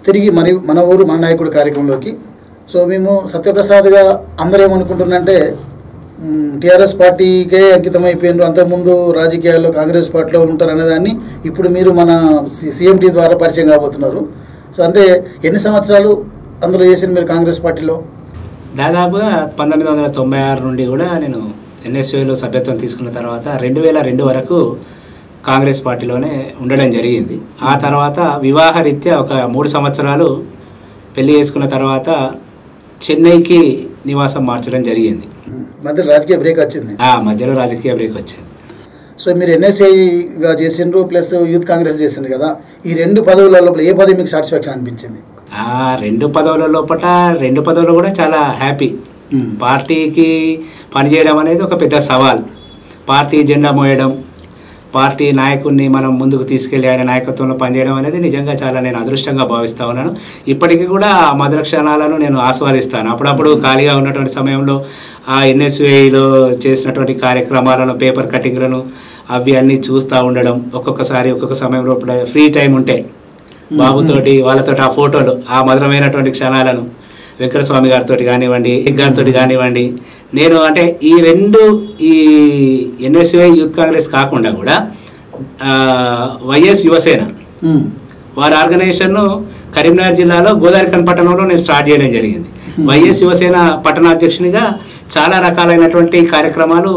తిరిగి మరి మన ఊరు మన నాయకుడు కార్యక్రమంలోకి సో మేము సత్యప్రసాద్గా అందరూ ఏమనుకుంటున్నారంటే టీఆర్ఎస్ పార్టీకే అంకితం అయిపోయినారు అంతకుముందు రాజకీయాల్లో కాంగ్రెస్ పార్టీలో ఉంటారు అనేదాన్ని ఇప్పుడు మీరు మన సీఎంటీ ద్వారా పరిచయం కాబోతున్నారు సో అంటే ఎన్ని సంవత్సరాలు అందులో చేసింది మీరు కాంగ్రెస్ పార్టీలో దాదాపుగా పంతొమ్మిది వందల తొంభై ఆరు నుండి కూడా నేను ఎన్ఎస్యూలో సభ్యత్వం తీసుకున్న తర్వాత రెండు వేల రెండు వరకు కాంగ్రెస్ పార్టీలోనే ఉండడం జరిగింది ఆ తర్వాత వివాహరీత్యా ఒక మూడు సంవత్సరాలు పెళ్లి చేసుకున్న తర్వాత చెన్నైకి నివాసం మార్చడం జరిగింది మధ్యలో రాజకీయ బ్రేక్ వచ్చింది ఆ మధ్యలో రాజకీయ బ్రేక్ వచ్చింది సో మీరు ఎన్ఎస్ఐగా చేసిండ్రు ప్లస్ యూత్ కాంగ్రెస్ చేసిండ్రు కదా ఈ రెండు పదవుల లోపల ఏ పదవి మీకు సాటిస్ఫాక్షన్ అనిపించింది ఆ రెండు పదవుల లోపల రెండు పదవులు కూడా చాలా హ్యాపీ పార్టీకి పనిచేయడం అనేది ఒక పెద్ద సవాల్ పార్టీ జెండా మోయడం పార్టీ నాయకుడిని మనం ముందుకు తీసుకెళ్లి ఆయన నాయకత్వంలో పనిచేయడం అనేది నిజంగా చాలా నేను అదృష్టంగా భావిస్తా ఉన్నాను ఇప్పటికీ కూడా ఆ మధుర క్షణాలను నేను ఆస్వాదిస్తాను అప్పుడప్పుడు ఖాళీగా ఉన్నటువంటి సమయంలో ఆ ఎన్ఎస్యుఐలో చేసినటువంటి కార్యక్రమాలను పేపర్ కటింగ్లను అవి అన్నీ చూస్తూ ఉండడం ఒక్కొక్కసారి ఒక్కొక్క సమయంలో ఫ్రీ టైం ఉంటే బాబుతోటి వాళ్ళతోటి ఆ ఫోటోలు ఆ మధురమైనటువంటి క్షణాలను వెంకటస్వామి గారితో కానివ్వండి గారితో కానివ్వండి నేను అంటే ఈ రెండు ఈ ఎన్ఎస్యుఐ యూత్ కాంగ్రెస్ కాకుండా కూడా ఆ, వైఎస్ యువసేన వారి ఆర్గనైజేషన్ను కరీంనగర్ జిల్లాలో గోదావరిఖన్ పట్టణంలో నేను స్టార్ట్ చేయడం జరిగింది వైఎస్ యువసేన పట్టణాధ్యక్షునిగా చాలా రకాలైనటువంటి కార్యక్రమాలు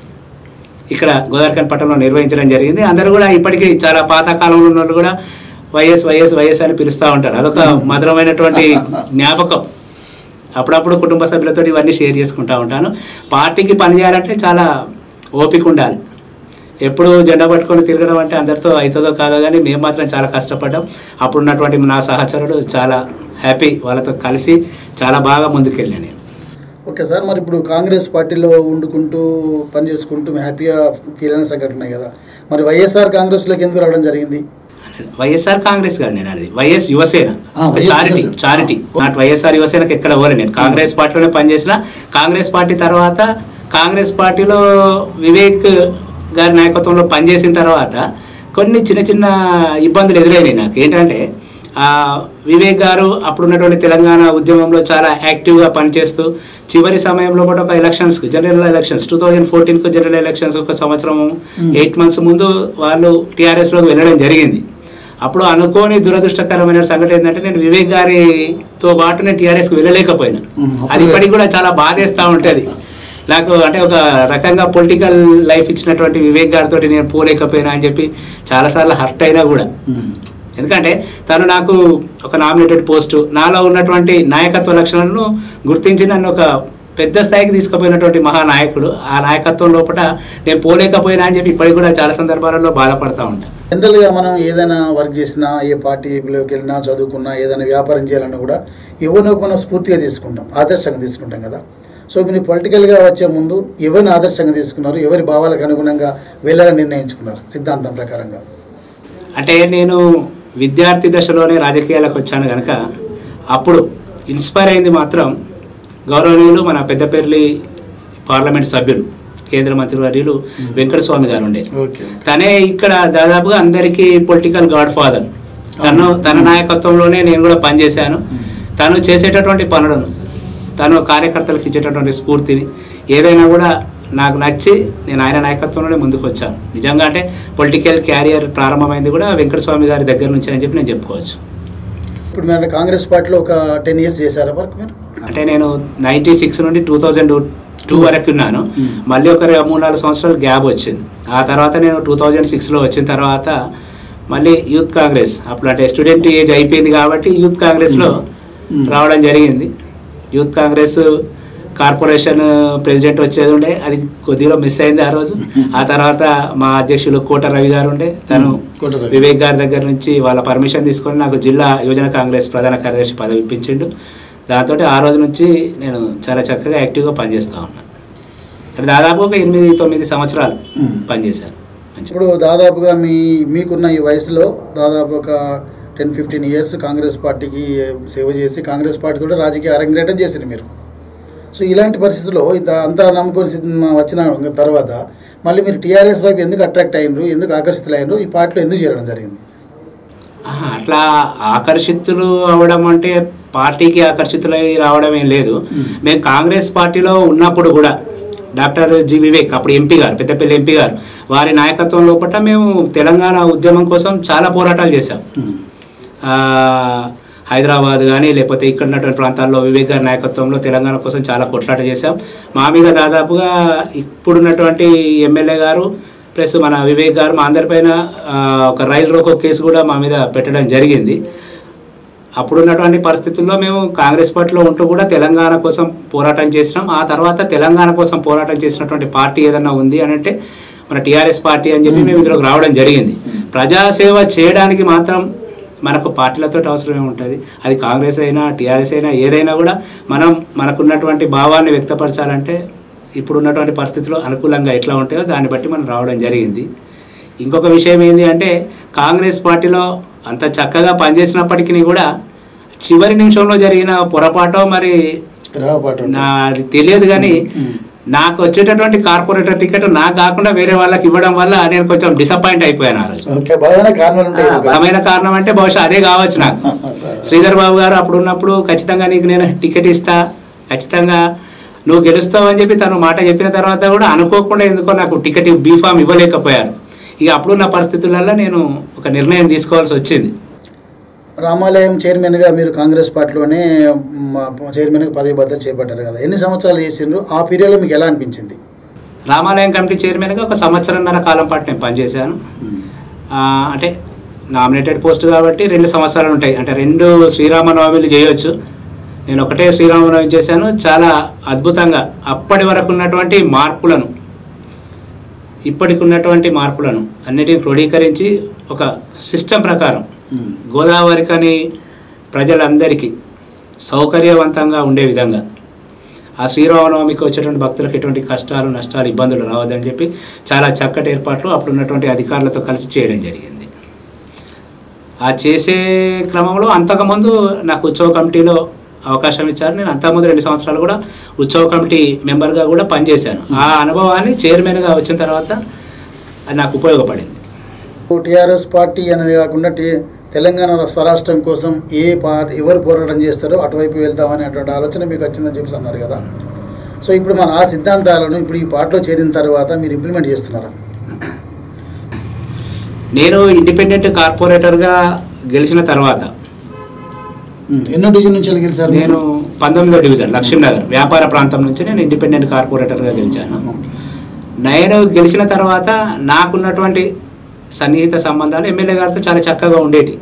ఇక్కడ గోదావరిఖన్ పట్టణంలో నిర్వహించడం జరిగింది అందరూ కూడా ఇప్పటికీ చాలా పాత కాలంలో ఉన్న వాళ్ళు కూడా వైఎస్ వైఎస్ వైఎస్ అని పిలుస్తూ ఉంటారు అదొక మధురమైనటువంటి జ్ఞాపకం అప్పుడప్పుడు కుటుంబ సభ్యులతో ఇవన్నీ షేర్ చేసుకుంటూ ఉంటాను పార్టీకి పనిచేయాలంటే చాలా ఓపిక ఉండాలి ఎప్పుడు జెండా పట్టుకొని తిరగడం అంటే అందరితో అవుతుందో కాదో కానీ మేము మాత్రం చాలా కష్టపడ్డాం అప్పుడు ఉన్నటువంటి నా సహచరుడు చాలా హ్యాపీ వాళ్ళతో కలిసి చాలా బాగా ముందుకెళ్ళాను నేను ఓకే సార్ మరి ఇప్పుడు కాంగ్రెస్ పార్టీలో వండుకుంటూ పని చేసుకుంటూ హ్యాపీగా ఫీల్ అయిన సంఘటన ఉన్నాయి కదా మరి వైఎస్ఆర్ కాంగ్రెస్లోకి ఎందుకు రావడం జరిగింది వైఎస్ఆర్ కాంగ్రెస్ కాదు నేను అది వైఎస్ యువసేన ఆ, వైఎస్ చారిటీ యువసేన. చారిటీ ఆ. నాట్ వైఎస్ఆర్ యువసేనకి ఎక్కడ పోలే నేను కాంగ్రెస్ పార్టీలోనే పనిచేసిన కాంగ్రెస్ పార్టీ తర్వాత కాంగ్రెస్ పార్టీలో వివేక్ గారి నాయకత్వంలో పనిచేసిన తర్వాత కొన్ని చిన్న చిన్న ఇబ్బందులు ఎదురైనాయి నాకు ఏంటంటే ఆ, వివేక్ గారు అప్పుడున్నటువంటి తెలంగాణ ఉద్యమంలో చాలా యాక్టివ్గా పనిచేస్తూ చివరి సమయంలో కూడా ఒక ఎలక్షన్స్కి జనరల్ ఎలక్షన్స్ టూ థౌజండ్ ఫోర్టీన్కు జనరల్ ఎలక్షన్స్ ఒక సంవత్సరం ఎయిట్ మంత్స్ ముందు వాళ్ళు టీఆర్ఎస్లోకి వెళ్ళడం జరిగింది అప్పుడు అనుకోని దురదృష్టకరమైన సంఘటన ఏంటంటే నేను వివేక్ గారితో పాటు నేను టీఆర్ఎస్కి వెళ్ళలేకపోయినా మ్మ్. అది ఇప్పటికి కూడా చాలా బాధేస్తూ ఉంటుంది నాకు అంటే ఒక రకంగా పొలిటికల్ లైఫ్ ఇచ్చినటువంటి వివేక్ గారితో నేను పోలేకపోయినా అని చెప్పి చాలాసార్లు హర్ట్ అయినా కూడా ఎందుకంటే తను నాకు ఒక నామినేటెడ్ పోస్టు నాలో ఉన్నటువంటి నాయకత్వ లక్షణాలను గుర్తించి నన్ను ఒక పెద్ద స్థాయికి తీసుకుపోయినటువంటి మహానాయకుడు ఆ నాయకత్వం లోపల నేను పోలేకపోయినా అని చెప్పి ఇప్పటికి కూడా చాలా సందర్భాలలో బాధపడతా ఉంటాను జనరల్గా మనం ఏదైనా వర్క్ చేసినా ఏ పార్టీలోకి వెళ్ళినా చదువుకున్నా ఏదైనా వ్యాపారం చేయాలన్నా కూడా ఎవరినో మనం స్ఫూర్తిగా తీసుకుంటాం ఆదర్శంగా తీసుకుంటాం కదా సో మీరు పొలిటికల్గా వచ్చే ముందు ఎవరిని ఆదర్శంగా తీసుకున్నారు ఎవరి భావాలకు అనుగుణంగా వెళ్ళాలని నిర్ణయించుకున్నారు సిద్ధాంతం ప్రకారంగా అంటే నేను విద్యార్థి దశలోనే రాజకీయాలకు వచ్చాను కనుక అప్పుడు ఇన్స్పైర్ అయింది మాత్రం గౌరవనీయులు మన పెద్దపల్లి పార్లమెంట్ సభ్యులు కేంద్ర మంత్రివర్యులు వెంకటస్వామి గారు ఉండే ఓకే తనే ఇక్కడ దాదాపుగా అందరికీ పొలిటికల్ గాడ్ ఫాదర్ తను తన నాయకత్వంలోనే నేను కూడా పనిచేశాను తను చేసేటటువంటి పనులను తను కార్యకర్తలకు ఇచ్చేటటువంటి స్ఫూర్తిని ఏదైనా కూడా నాకు నచ్చి నేను ఆయన నాయకత్వంలోనే ముందుకు వచ్చాను నిజంగా అంటే పొలిటికల్ క్యారియర్ ప్రారంభమైంది కూడా వెంకటస్వామి గారి దగ్గర నుంచి అని చెప్పి నేను చెప్పుకోవచ్చు ఇప్పుడు మీరు కాంగ్రెస్ పార్టీలో ఒక టెన్ ఇయర్స్ చేశారా వర్క్ మీరు అంటే నేను నైంటీ సిక్స్ నుండి టూ థౌజండ్ టూ వరకు ఉన్నాను మళ్ళీ ఒక రె- మూడు నాలుగు సంవత్సరాలు గ్యాప్ వచ్చింది ఆ తర్వాత నేను టూ థౌజండ్ సిక్స్లో వచ్చిన తర్వాత మళ్ళీ యూత్ కాంగ్రెస్ అప్పుడు అంటే స్టూడెంట్ ఏజ్ అయిపోయింది కాబట్టి యూత్ కాంగ్రెస్లో మ్మ్. రావడం జరిగింది యూత్ కాంగ్రెస్ కార్పొరేషన్ ప్రెసిడెంట్ వచ్చేది ఉండే అది కొద్దిగా మిస్ అయింది ఆ రోజు ఆ తర్వాత మా అధ్యక్షులు కోట రవి గారు ఉండే తను మ్మ్. కోట రవి. వివేక్ గారి దగ్గర నుంచి వాళ్ళ పర్మిషన్ తీసుకొని నాకు జిల్లా యువజన కాంగ్రెస్ ప్రధాన కార్యదర్శి పదవి ఇప్పించిండు దాంతో ఆ రోజు నుంచి నేను చాలా చక్కగా యాక్టివ్గా పనిచేస్తూ ఉన్నాను అంటే దాదాపు ఒక ఎనిమిది తొమ్మిది సంవత్సరాలు మ్మ్. పనిచేశాను మంచి ఇప్పుడు దాదాపుగా మీ మీకున్న ఈ వయసులో దాదాపు ఒక టెన్ ఫిఫ్టీన్ ఇయర్స్ కాంగ్రెస్ పార్టీకి సేవ చేసి కాంగ్రెస్ పార్టీ కూడా రాజకీయ అరంగేటం చేసింది మీరు సో ఇలాంటి పరిస్థితుల్లో ఇంత అంతా నమ్ముకొని సిద్ధ- వచ్చిన తర్వాత మళ్ళీ మీరు టీఆర్ఎస్ వైపు ఎందుకు అట్రాక్ట్ అయినరు ఎందుకు ఆకర్షితులైనరు ఈ పార్టీలో ఎందుకు చేరడం జరిగింది ఆహా, అట్లా ఆకర్షితులు అవడం అంటే పార్టీకి ఆకర్షితులై రావడం ఏం లేదు మ్మ్. మేము కాంగ్రెస్ పార్టీలో ఉన్నప్పుడు కూడా డాక్టర్ జి వివేక్ అప్పుడు ఎంపీ గారు పెద్దపల్లి ఎంపీ గారు వారి నాయకత్వం లోపల మేము తెలంగాణ ఉద్యమం కోసం చాలా పోరాటాలు చేశాం ఉమ్. ఆ, హైదరాబాద్ కానీ లేకపోతే ఇక్కడ ఉన్నటువంటి ప్రాంతాల్లో వివేక్ గారి నాయకత్వంలో తెలంగాణ కోసం చాలా కొట్లాట చేశాం మా మీద దాదాపుగా ఇప్పుడున్నటువంటి ఎమ్మెల్యే గారు ప్లస్ మన వివేక్ గారు మా అందరిపైన ఆ, ఒక రైలు రోకో కేసు కూడా మా మీద పెట్టడం జరిగింది అప్పుడున్నటువంటి పరిస్థితుల్లో మేము కాంగ్రెస్ పార్టీలో ఉంటూ కూడా తెలంగాణ కోసం పోరాటం చేసినాం ఆ తర్వాత తెలంగాణ కోసం పోరాటం చేసినటువంటి పార్టీ ఏదన్నా ఉంది అని అంటే మన టీఆర్ఎస్ పార్టీ అని చెప్పి మేము ఇందులోకి రావడం జరిగింది ప్రజాసేవ చేయడానికి మాత్రం మనకు పార్టీలతో అవసరం ఏముంటుంది అది కాంగ్రెస్ అయినా టీఆర్ఎస్ అయినా ఏదైనా కూడా మనం మనకున్నటువంటి భావాన్ని వ్యక్తపరచాలంటే ఇప్పుడున్నటువంటి పరిస్థితుల్లో అనుకూలంగా ఎట్లా ఉంటాయో దాన్ని బట్టి మనం రావడం జరిగింది ఇంకొక విషయం ఏంటి అంటే కాంగ్రెస్ పార్టీలో అంత చక్కగా పనిచేసినప్పటికీ కూడా చివరి నిమిషంలో జరిగిన పొరపాటో మరి రావపాటు నా అది తెలియదు కానీ ఉమ్. నాకు వచ్చేటటువంటి కార్పొరేటర్ టికెట్ నాకు కాకుండా వేరే వాళ్ళకి ఇవ్వడం వల్ల నేను కొంచెం డిసప్పాయింట్ అయిపోయాను ఆ రోజు ఓకే బలమైన కారణాలు ఉంటాయి ఆ, బలమైన కారణం అంటే బహుశా అదే కావచ్చు నాకు సరే. శ్రీధర్ బాబు గారు అప్పుడు ఉన్నప్పుడు ఖచ్చితంగా నీకు నేను టికెట్ ఇస్తా ఖచ్చితంగా నువ్వు గెలుస్తావు అని చెప్పి తను మాట చెప్పిన తర్వాత కూడా అనుకోకుండా ఎందుకో నాకు టికెట్ బీఫామ్ ఇవ్వలేకపోయారు ఇక అప్పుడున్న పరిస్థితులలో నేను ఒక నిర్ణయం తీసుకోవాల్సి వచ్చింది రామాలయం చైర్మన్గా మీరు కాంగ్రెస్ పార్టీలోనే మ, చైర్మన్గా పదవి బద్దలు చేపట్టారు కదా ఎన్ని సంవత్సరాలు చేసిండ్రు ఆ పీరియడ్లో మీకు ఎలా అనిపించింది రామాలయం కమిటీ చైర్మన్గా ఒక సంవత్సరంన్నర కాలం పాటు నేను పనిచేశాను ఆ, అంటే నామినేటెడ్ పోస్ట్ కాబట్టి రెండు సంవత్సరాలు ఉంటాయి అంటే రెండు శ్రీరామనవమిలు చేయొచ్చు నేను ఒకటే శ్రీరామనవమి చేశాను చాలా అద్భుతంగా అప్పటి వరకు ఉన్నటువంటి మార్పులను ఇప్పటికి ఉన్నటువంటి మార్పులను అన్నిటిని క్రోడీకరించి ఒక సిస్టమ్ ప్రకారం ఉమ్. గోదావరికని ప్రజలందరికీ సౌకర్యవంతంగా ఉండే విధంగా ఆ శ్రీరామనవమికి వచ్చేటువంటి భక్తులకు ఎటువంటి కష్టాలు నష్టాలు ఇబ్బందులు రావద్దని చెప్పి చాలా చక్కటి ఏర్పాట్లు అప్పుడు ఉన్నటువంటి అధికారులతో కలిసి చేయడం జరిగింది ఆ చేసే క్రమంలో అంతకుముందు నాకు ఉత్సవ కమిటీలో అవకాశం ఇచ్చారు నేను అంతకుముందు రెండు సంవత్సరాలు కూడా ఉత్సవ కమిటీ మెంబర్గా కూడా పనిచేశాను ఆ అనుభవాన్ని చైర్మన్గా వచ్చిన తర్వాత అది నాకు ఉపయోగపడింది టీఆర్ఎస్ పార్టీ అనేది కాకుండా టీ తెలంగాణ స్వరాష్ట్రం కోసం ఏ పార్టీ ఎవరు పోరాటం చేస్తారో అటువైపు వెళ్తామనే అటువంటి ఆలోచన మీకు వచ్చిందని చెప్పేసి అన్నారు కదా సో ఇప్పుడు మన ఆ సిద్ధాంతాలను ఇప్పుడు ఈ పార్టీలో చేరిన తర్వాత మీరు ఇంప్లిమెంట్ చేస్తున్నారా నేను ఇండిపెండెంట్ కార్పొరేటర్గా గెలిచిన తర్వాత ఉమ్. ఎన్నో డివిజన్ నుంచి వెళ్ళి గెలిచారు నేను పంతొమ్మిదో డివిజన్ లక్ష్మీనగర్ వ్యాపార ప్రాంతం నుంచి నేను ఇండిపెండెంట్ కార్పొరేటర్గా గెలిచాను నేను గెలిచిన తర్వాత నాకున్నటువంటి సన్నిహిత సంబంధాలు ఎమ్మెల్యే గారితో చాలా చక్కగా ఉండేటి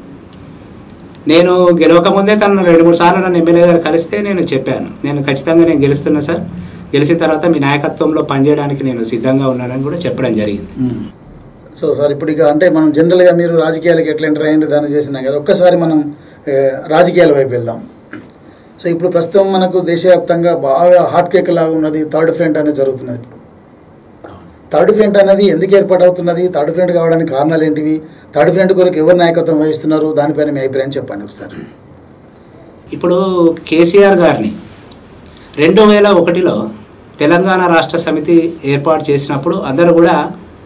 నేను గెలవకముందే తను రెండు మూడు సార్లు నన్ను ఎమ్మెల్యే గారు కలిస్తే నేను చెప్పాను నేను ఖచ్చితంగా నేను గెలుస్తున్నా సార్ గెలిచిన తర్వాత మీ నాయకత్వంలో పనిచేయడానికి నేను సిద్ధంగా ఉన్నానని కూడా చెప్పడం జరిగింది ఉమ్. సో సార్ ఇప్పుడు ఇక అంటే మనం జనరల్గా మీరు రాజకీయాలకు ఎట్లా ఎంటర్ అయ్యింది దాన్ని చేసినాం కదా ఒక్కసారి మనం ఏ, రాజకీయాల వైపు వెళ్దాం సో ఇప్పుడు ప్రస్తుతం మనకు దేశవ్యాప్తంగా బాగా హాట్ కేక్ లాగా ఉన్నది థర్డ్ ఫ్రంట్ అనేది జరుగుతున్నది ఇప్పుడు థర్డ్ ఫ్రంట్ అనేది ఎందుకు ఏర్పాటు అవుతున్నది థర్డ్ ఫ్రంట్ కావడానికి కారణాలు ఏంటివి థర్డ్ ఫ్రంట్ కొరకు ఎవరు నాయకత్వం వహిస్తున్నారు దానిపైన మీ అభిప్రాయం చెప్పండి ఒకసారి ఇప్పుడు కేసీఆర్ గారిని రెండు వేల ఒకటిలో తెలంగాణ రాష్ట్ర సమితి ఏర్పాటు చేసినప్పుడు అందరూ కూడా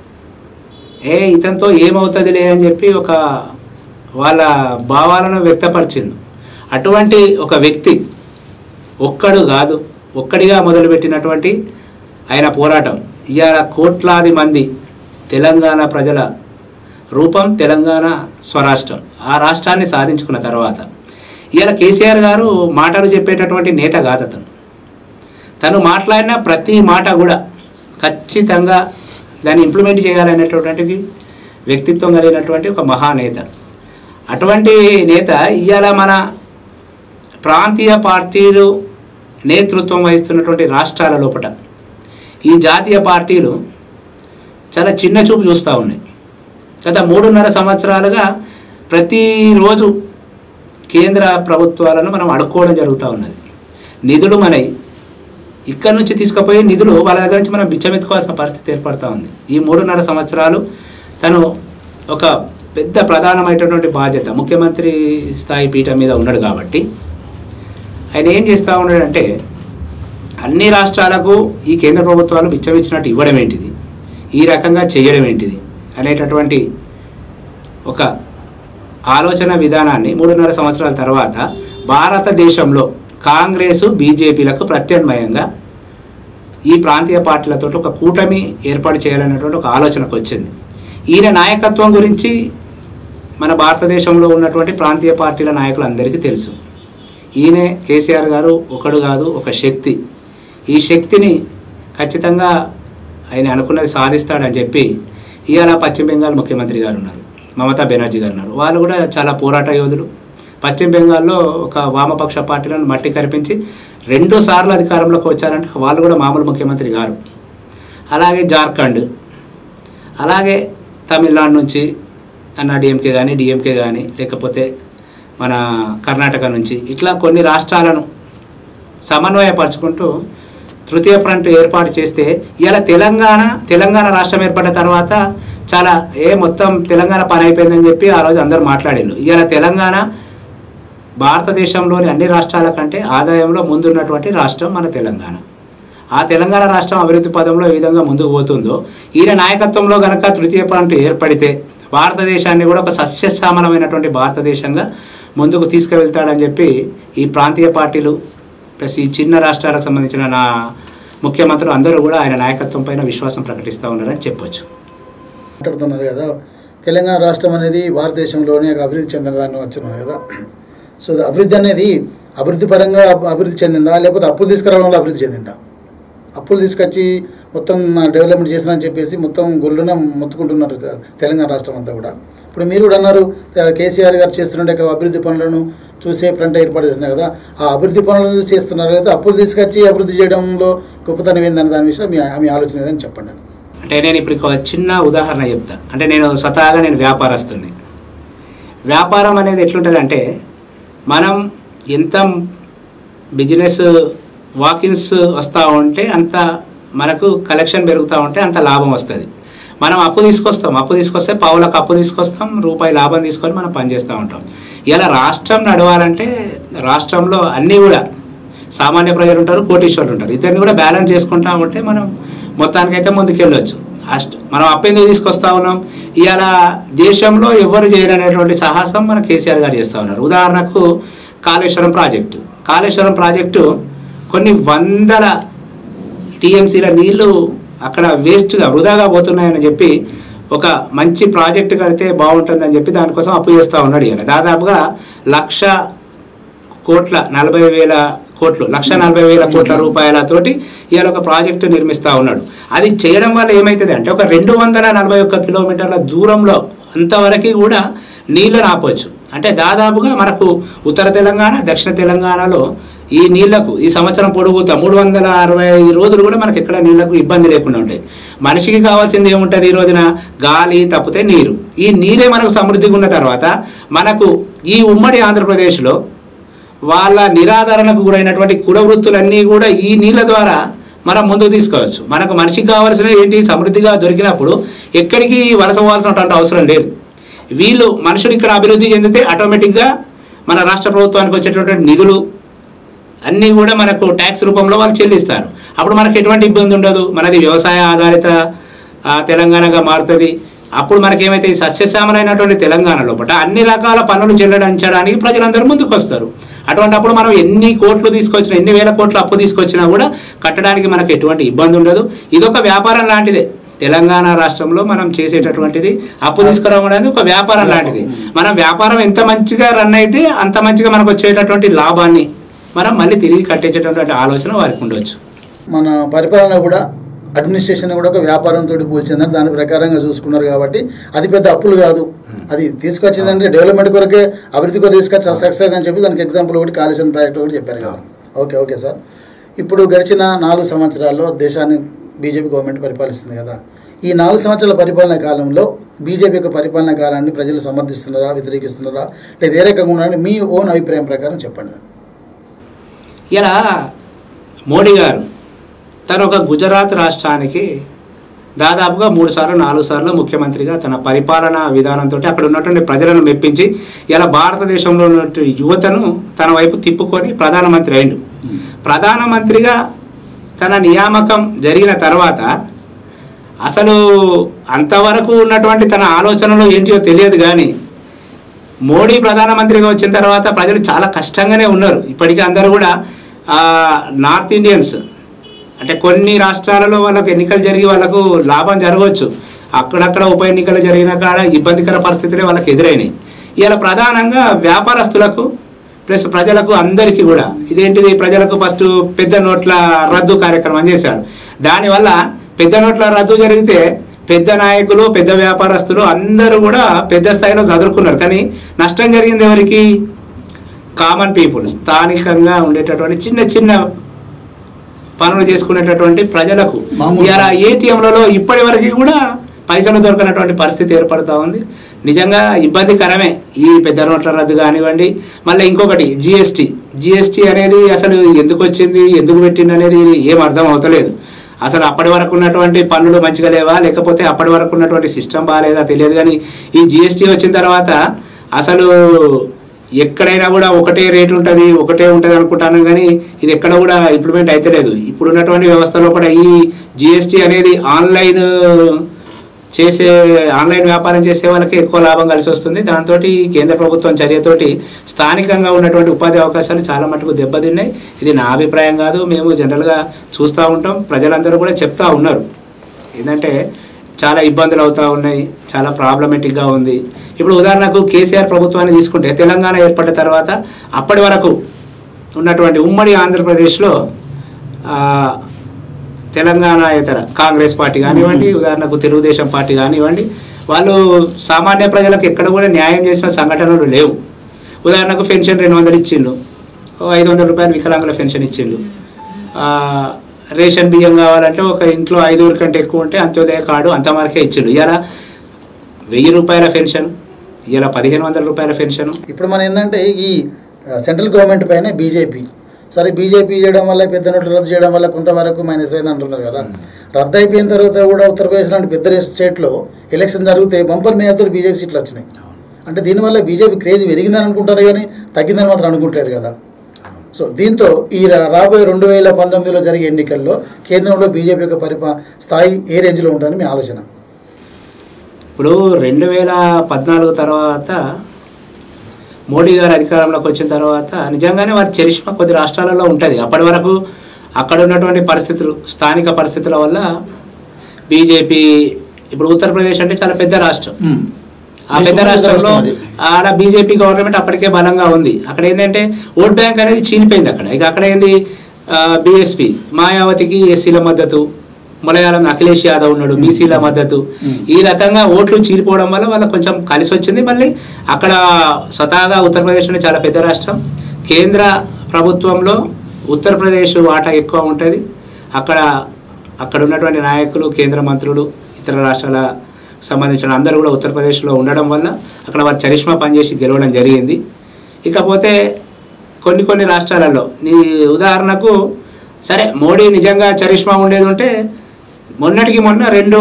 ఏ ఇతనితో ఏమవుతుందిలే అని చెప్పి ఒక వాళ్ళ భావాలను వ్యక్తపరిచింది అటువంటి ఒక వ్యక్తి ఒక్కడు కాదు ఒక్కడిగా మొదలుపెట్టినటువంటి ఆయన పోరాటం ఇవాళ కోట్లాది మంది తెలంగాణ ప్రజల రూపం తెలంగాణ స్వరాష్ట్రం ఆ రాష్ట్రాన్ని సాధించుకున్న తర్వాత ఇవాళ కేసీఆర్ గారు మాటలు చెప్పేటటువంటి నేత కాదు అతను తను మాట్లాడిన ప్రతి మాట కూడా ఖచ్చితంగా దాన్ని ఇంప్లిమెంట్ చేయాలనేటటువంటి వ్యక్తిత్వం కలిగినటువంటి ఒక మహానేత అటువంటి నేత ఇవాళ మన ప్రాంతీయ పార్టీలు నేతృత్వం వహిస్తున్నటువంటి రాష్ట్రాల లోపల ఈ జాతీయ పార్టీలు చాలా చిన్న చూపు చూస్తూ ఉన్నాయి గత మూడున్నర సంవత్సరాలుగా ప్రతిరోజు కేంద్ర ప్రభుత్వాలను మనం అడుక్కోవడం జరుగుతూ ఉన్నది నిధులు మనవి ఇక్కడ నుంచి తీసుకుపోయే నిధులు వాళ్ళ దగ్గర నుంచి మనం బిచ్చమెత్తుకోవాల్సిన పరిస్థితి ఏర్పడుతూ ఉంది ఈ మూడున్నర సంవత్సరాలు తను ఒక పెద్ద ప్రధానమైనటువంటి బాధ్యత ముఖ్యమంత్రి స్థాయి పీఠం మీద ఉన్నాడు కాబట్టి ఆయన ఏం చేస్తూ ఉన్నాడంటే అన్ని రాష్ట్రాలకు ఈ కేంద్ర ప్రభుత్వాలు బిచ్చమిచ్చినట్టు ఇవ్వడం ఏంటిది ఈ రకంగా చేయడం ఏంటిది అనేటటువంటి ఒక ఆలోచన విధానాన్ని మూడున్నర సంవత్సరాల తర్వాత భారతదేశంలో కాంగ్రెసు బీజేపీలకు ప్రత్యామ్నాయంగా ఈ ప్రాంతీయ పార్టీలతో ఒక కూటమి ఏర్పాటు చేయాలనేటువంటి ఒక ఆలోచనకు వచ్చింది ఈయన నాయకత్వం గురించి మన భారతదేశంలో ఉన్నటువంటి ప్రాంతీయ పార్టీల నాయకులందరికీ తెలుసు ఈయనే కేసీఆర్ గారు ఒకడు కాదు ఒక శక్తి ఈ శక్తిని ఖచ్చితంగా ఆయన అనుకున్నది సాధిస్తాడని చెప్పి ఇవాళ పశ్చిమ బెంగాల్ ముఖ్యమంత్రి గారు ఉన్నారు మమతా బెనర్జీ గారు ఉన్నారు వాళ్ళు కూడా చాలా పోరాట యోధులు పశ్చిమ బెంగాల్లో ఒక వామపక్ష పార్టీలను మట్టి కరిపించి రెండు సార్లు అధికారంలోకి వచ్చారంటే వాళ్ళు కూడా మామూలు ముఖ్యమంత్రి గారు అలాగే జార్ఖండ్ అలాగే తమిళనాడు నుంచి అన్న డిఎంకే కానీ డిఎంకే కానీ లేకపోతే మన కర్ణాటక నుంచి ఇట్లా కొన్ని రాష్ట్రాలను సమన్వయపరుచుకుంటూ తృతీయ ఫ్రంట్ ఏర్పాటు చేస్తే ఇలా తెలంగాణ తెలంగాణ రాష్ట్రం ఏర్పడిన తర్వాత చాలా ఏ మొత్తం తెలంగాణ పని అయిపోయిందని చెప్పి ఆ రోజు అందరూ మాట్లాడిండు ఇవాళ తెలంగాణ భారతదేశంలోని అన్ని రాష్ట్రాల కంటే ఆదాయంలో ముందున్నటువంటి రాష్ట్రం మన తెలంగాణ ఆ తెలంగాణ రాష్ట్రం అభివృద్ధి పదంలో ఏ విధంగా ముందుకు పోతుందో ఈయన నాయకత్వంలో గనక తృతీయ ఫ్రంట్ ఏర్పడితే భారతదేశాన్ని కూడా ఒక సస్యశ్యామలమైనటువంటి భారతదేశంగా ముందుకు తీసుకువెళ్తాడని చెప్పి ఈ ప్రాంతీయ పార్టీలు ప్లస్ ఈ చిన్న రాష్ట్రాలకు సంబంధించిన నా ముఖ్యమంత్రులు అందరూ కూడా ఆయన నాయకత్వం పైన విశ్వాసం ప్రకటిస్తూ ఉన్నారని చెప్పొచ్చు మాట్లాడుతున్నారు కదా తెలంగాణ రాష్ట్రం అనేది భారతదేశంలోనే ఒక అభివృద్ధి చెందడానికి వచ్చినారు కదా సో అది అభివృద్ధి అనేది అభివృద్ధి పరంగా అబ్- అభివృద్ధి చెందిందా లేకపోతే అప్పులు తీసుకురావడంలో అభివృద్ధి చెందిందా అప్పులు తీసుకొచ్చి మొత్తం డెవలప్మెంట్ చేసినా చెప్పేసి మొత్తం గొల్లున మొత్తుకుంటున్నారు తె- తెలంగాణ రాష్ట్రం అంతా కూడా ఇప్పుడు మీరు కూడా అన్నారు తే- కేసీఆర్ గారు చేస్తుండే ఒక అభివృద్ధి పనులను చూసే ఫ్రంట్ ఏర్పాటు చేస్తున్నారు కదా ఆ అభివృద్ధి పనులను చూసి చేస్తున్నారు లేదా అప్పులు తీసుకొచ్చి అభివృద్ధి చేయడంలో గొప్పతనం ఏందని దాని విషయం మీ మీ ఆలోచన ఏదని చెప్పండి అంటే నేను ఇప్పుడు ఒక చిన్న ఉదాహరణ చెప్తా అంటే నేను స్వతహాగా నేను వ్యాపారస్తుని వ్యాపారం అనేది ఎట్లుంటుంది అంటే మనం ఎంత బిజినెస్ వాకిన్స్ వస్తూ ఉంటే అంత మనకు కలెక్షన్ పెరుగుతూ ఉంటే అంత లాభం వస్తుంది మనం అప్పు తీసుకొస్తాం అప్పు తీసుకొస్తే పావులకు అప్పు తీసుకొస్తాం రూపాయి లాభం తీసుకొని మనం పనిచేస్తూ ఉంటాం ఇలా రాష్ట్రం నడవాలంటే రాష్ట్రంలో అన్నీ కూడా సామాన్య ప్రజలు ఉంటారు కోటీశ్వరులు ఉంటారు ఇద్దరిని కూడా బ్యాలెన్స్ చేసుకుంటా ఉంటే మనం మొత్తానికైతే ముందుకెళ్ళొచ్చు అష్ట మనం అప్పెందుకు తీసుకొస్తా ఉన్నాం ఇవాళ దేశంలో ఎవరు చేయలేనటువంటి సాహసం మన కేసీఆర్ గారు చేస్తూ ఉన్నారు ఉదాహరణకు కాళేశ్వరం ప్రాజెక్టు కాళేశ్వరం ప్రాజెక్టు కొన్ని వందల టీఎంసీల నీళ్లు అక్కడ వేస్ట్గా వృధాగా పోతున్నాయని చెప్పి ఒక మంచి ప్రాజెక్టు కడితే బాగుంటుందని చెప్పి దానికోసం అప్పు చేస్తూ ఉన్నాడు ఇవాళ దాదాపుగా లక్ష కోట్ల నలభై వేల కోట్లు లక్ష నలభై వేల కోట్ల రూపాయలతోటి ఇవాళ ఒక ప్రాజెక్టు నిర్మిస్తూ ఉన్నాడు అది చేయడం వల్ల ఏమవుతుంది అంటే ఒక రెండు వందల నలభై ఒక్క కిలోమీటర్ల దూరంలో అంతవరకు కూడా నీళ్ళని ఆపవచ్చు అంటే దాదాపుగా మనకు ఉత్తర తెలంగాణ దక్షిణ తెలంగాణలో ఈ నీళ్లకు ఈ సంవత్సరం పొడుగుతా మూడు వందల అరవై ఐదు రోజులు కూడా మనకి ఎక్కడ నీళ్లకు ఇబ్బంది లేకుండా ఉంటాయి మనిషికి కావాల్సింది ఏముంటుంది ఈ రోజున గాలి తప్పితే నీరు ఈ నీరే మనకు సమృద్ధిగా ఉన్న తర్వాత మనకు ఈ ఉమ్మడి ఆంధ్రప్రదేశ్లో వాళ్ళ నిరాదరణకు గురైనటువంటి కుల వృత్తులన్నీ కూడా ఈ నీళ్ళ ద్వారా మనం ముందుకు తీసుకోవచ్చు మనకు మనిషికి కావాల్సిన ఏంటి సమృద్ధిగా దొరికినప్పుడు ఎక్కడికి వలస పోవాల్సినటువంటి అవసరం లేదు వీళ్ళు మనుషులు ఇక్కడ అభివృద్ధి చెందితే ఆటోమేటిక్గా మన రాష్ట్ర ప్రభుత్వానికి వచ్చేటటువంటి నిధులు అన్నీ కూడా మనకు ట్యాక్స్ రూపంలో వాళ్ళు చెల్లిస్తారు అప్పుడు మనకు ఎటువంటి ఇబ్బంది ఉండదు మనది వ్యవసాయ ఆధారిత ఆ, తెలంగాణగా మారుతుంది అప్పుడు మనకేమైతే ఈ సస్యశ్యామలైనటువంటి తెలంగాణ లోపల అన్ని రకాల పనులు చెల్లించడానికి ప్రజలందరూ ముందుకు వస్తారు అటువంటి అప్పుడు మనం ఎన్ని కోట్లు తీసుకొచ్చినా ఎన్ని వేల కోట్లు అప్పు తీసుకొచ్చినా కూడా కట్టడానికి మనకు ఎటువంటి ఇబ్బంది ఉండదు ఇదొక వ్యాపారం లాంటిదే తెలంగాణ రాష్ట్రంలో మనం చేసేటటువంటిది అప్పు తీసుకురావడం అనేది ఒక వ్యాపారం లాంటిది మనం వ్యాపారం ఎంత మంచిగా రన్ అయితే అంత మంచిగా మనకు వచ్చేటటువంటి లాభాన్ని మనం మళ్ళీ తిరిగి కట్టించేటటువంటి ఆలోచన వారికి ఉండవచ్చు మన పరిపాలన కూడా అడ్మినిస్ట్రేషన్ కూడా ఒక వ్యాపారంతో పోల్చిందని దాని ప్రకారంగా చూసుకున్నారు కాబట్టి అది పెద్ద అప్పులు కాదు అది తీసుకొచ్చిందంటే డెవలప్మెంట్ కొరకే అభివృద్ధి కొరకు తీసుకొచ్చి సక్సెస్ అని చెప్పి దానికి ఎగ్జాంపుల్ ఒకటి కాళేశ్వరం ప్రాజెక్ట్ ఒకటి చెప్పారు కదా ఓకే ఓకే సార్ ఇప్పుడు గడిచిన నాలుగు సంవత్సరాల్లో దేశాన్ని బీజేపీ గవర్నమెంట్ పరిపాలిస్తుంది కదా ఈ నాలుగు సంవత్సరాల పరిపాలన కాలంలో బీజేపీ యొక్క పరిపాలన కాలాన్ని ప్రజలు సమర్థిస్తున్నారా వ్యతిరేకిస్తున్నారా లేదా ఏ రకంగా ఉన్నారని మీ ఓన్ అభిప్రాయం ప్రకారం చెప్పండి ఇలా మోడీ గారు తను ఒక గుజరాత్ రాష్ట్రానికి దాదాపుగా మూడు సార్లు నాలుగు సార్లు ముఖ్యమంత్రిగా తన పరిపాలనా విధానంతో అక్కడ ఉన్నటువంటి ప్రజలను మెప్పించి ఇలా భారతదేశంలో ఉన్నటువంటి యువతను తన వైపు తిప్పుకొని ప్రధానమంత్రి అయిండు ప్రధానమంత్రిగా తన నియామకం జరిగిన తర్వాత అసలు అంతవరకు ఉన్నటువంటి తన ఆలోచనలు ఏంటియో తెలియదు కానీ మోడీ ప్రధానమంత్రిగా వచ్చిన తర్వాత ప్రజలు చాలా కష్టంగానే ఉన్నారు ఇప్పటికీ అందరూ కూడా ఆ, నార్త్ ఇండియన్స్ అంటే కొన్ని రాష్ట్రాలలో వాళ్ళకు ఎన్నికలు జరిగి వాళ్ళకు లాభం జరగవచ్చు అక్కడక్కడ ఉప ఎన్నికలు జరిగిన కాడ ఇబ్బందికర పరిస్థితులే వాళ్ళకి ఎదురైనాయి ఇలా ప్రధానంగా వ్యాపారస్తులకు ప్లస్ ప్రజలకు అందరికీ కూడా ఇదేంటిది ప్రజలకు ఫస్ట్ పెద్ద నోట్ల రద్దు కార్యక్రమం చేశారు దానివల్ల పెద్ద నోట్ల రద్దు జరిగితే పెద్ద నాయకులు పెద్ద వ్యాపారస్తులు అందరూ కూడా పెద్ద స్థాయిలో చదువుకున్నారు కానీ నష్టం జరిగింది ఎవరికి కామన్ పీపుల్ స్థానికంగా ఉండేటటువంటి చిన్న చిన్న పనులు చేసుకునేటటువంటి ప్రజలకు మామూలు ఇలా ఏటీఎంలలో ఇప్పటి వరకు కూడా పైసలు దొరకనటువంటి పరిస్థితి ఏర్పడుతూ ఉంది నిజంగా ఇబ్బందికరమే ఈ పెద్ద నోట్ల రద్దు కానివ్వండి మళ్ళీ ఇంకొకటి జిఎస్టీ జిఎస్టీ అనేది అసలు ఎందుకు వచ్చింది ఎందుకు పెట్టింది అనేది ఏం అర్థం అవుతలేదు అసలు అప్పటి వరకు ఉన్నటువంటి పన్నులు మంచిగా లేవా లేకపోతే అప్పటి వరకు ఉన్నటువంటి సిస్టమ్ బాగాలేదా తెలియదు కానీ ఈ జిఎస్టీ వచ్చిన తర్వాత అసలు ఎక్కడైనా కూడా ఒకటే రేట్ ఉంటుంది ఒకటే ఉంటుంది అనుకుంటాను కానీ ఇది ఎక్కడ కూడా ఇంప్లిమెంట్ అయితే ఇప్పుడు ఉన్నటువంటి వ్యవస్థలో కూడా ఈ జిఎస్టీ అనేది ఆన్లైన్ చేసే ఆన్లైన్ వ్యాపారం చేసే వాళ్ళకి ఎక్కువ లాభం కలిసి వస్తుంది దాంతో కేంద్ర ప్రభుత్వం చర్యతోటి స్థానికంగా ఉన్నటువంటి ఉపాధి అవకాశాలు చాలా మటుకు దెబ్బతిన్నాయి ఇది నా అభిప్రాయం కాదు మేము జనరల్గా చూస్తూ ఉంటాం ప్రజలందరూ కూడా చెప్తా ఉన్నారు ఏంటంటే చాలా ఇబ్బందులు అవుతూ ఉన్నాయి చాలా ప్రాబ్లమేటిక్గా ఉంది ఇప్పుడు ఉదాహరణకు కేసీఆర్ ప్రభుత్వాన్ని తీసుకుంటే తెలంగాణ ఏర్పడిన తర్వాత అప్పటి వరకు ఉన్నటువంటి ఉమ్మడి ఆంధ్రప్రదేశ్లో ఆ, తెలంగాణ ఇతర కాంగ్రెస్ పార్టీ కానివ్వండి ఉదాహరణకు తెలుగుదేశం పార్టీ కానివ్వండి వాళ్ళు సామాన్య ప్రజలకు ఎక్కడ కూడా న్యాయం చేసిన సంఘటనలు లేవు ఉదాహరణకు పెన్షన్ రెండు వందలు ఇచ్చిండు ఓ ఐదు వందల రూపాయలు వికలాంగుల పెన్షన్ ఇచ్చిండు ఆ, రేషన్ బియ్యం కావాలంటే ఒక ఇంట్లో ఐదుగురి కంటే ఎక్కువ ఉంటే అంత్యోదయ కార్డు అంతవరకే ఇచ్చిండు ఇలా వెయ్యి రూపాయల పెన్షన్ ఇలా పదిహేను వందల రూపాయల పెన్షన్ ఇప్పుడు మన ఏంటంటే ఈ ఆ, సెంట్రల్ గవర్నమెంట్ పైన బీజేపీ సరే బీజేపీ చేయడం వల్ల పెద్ద నోట్లు రద్దు చేయడం వల్ల కొంతవరకు మైనస్ అయింది అంటున్నారు కదా రద్దు అయిపోయిన తర్వాత కూడా ఉత్తరప్రదేశ్ లాంటి పెద్ద స్టేట్లో ఎలక్షన్ జరిగితే బంపర్ మేయర్తో బీజేపీ సీట్లు వచ్చినాయి అంటే దీనివల్ల బీజేపీ క్రేజ్ పెరిగిందని అనుకుంటారు కానీ తగ్గిందని మాత్రం అనుకుంటారు కదా సో దీంతో ఈ రా- రాబోయే రెండు వేల పంతొమ్మిదిలో జరిగే ఎన్నికల్లో కేంద్రంలో బీజేపీ యొక్క పరిపా స్థాయి ఏ రేంజ్లో ఉంటుందని మీ ఆలోచన ఇప్పుడు రెండు వేల పద్నాలుగు తర్వాత మోడీ గారు అధికారంలోకి వచ్చిన తర్వాత నిజంగానే వారి చరిష్మా కొద్ది రాష్ట్రాలలో ఉంటుంది అప్పటి వరకు అక్కడ ఉన్నటువంటి పరిస్థితులు స్థానిక పరిస్థితుల వల్ల బీజేపీ ఇప్పుడు ఉత్తరప్రదేశ్ అంటే చాలా పెద్ద రాష్ట్రం ఆ పెద్ద దేశంలో పెద్ద రాష్ట్రంలో రాష్ట్రం అది. ఆడ బీజేపీ గవర్నమెంట్ అప్పటికే బలంగా ఉంది అక్కడ ఏంటంటే ఓట్ బ్యాంక్ అనేది చీలిపోయింది అక్కడ ఇక అక్కడ ఏంది బీఎస్పీ మాయావతికి ఎస్సీల మద్దతు మలయాళం అఖిలేష్ యాదవ్ ఉన్నాడు బీసీల మద్దతు Hmm. ఈ రకంగా ఓట్లు చీలిపోవడం వల్ల వాళ్ళకి కొంచెం కలిసి వచ్చింది మళ్ళీ అక్కడ స్వతహాగా ఉత్తరప్రదేశ్ అనేది చాలా పెద్ద రాష్ట్రం కేంద్ర ప్రభుత్వంలో ఉత్తరప్రదేశ్ వాటా ఎక్కువ ఉంటుంది అక్కడ అక్కడ ఉన్నటువంటి నాయకులు కేంద్ర మంత్రులు ఇతర రాష్ట్రాల సంబంధించిన అందరూ కూడా ఉత్తరప్రదేశ్లో ఉండడం వల్ల అక్కడ వారు చరిష్మా పనిచేసి గెలవడం జరిగింది ఇకపోతే కొన్ని కొన్ని రాష్ట్రాలలో నీ ఉదాహరణకు సరే మోడీ నిజంగా చరిష్మా ఉండేది ఉంటే మొన్నటికి మొన్న రెండు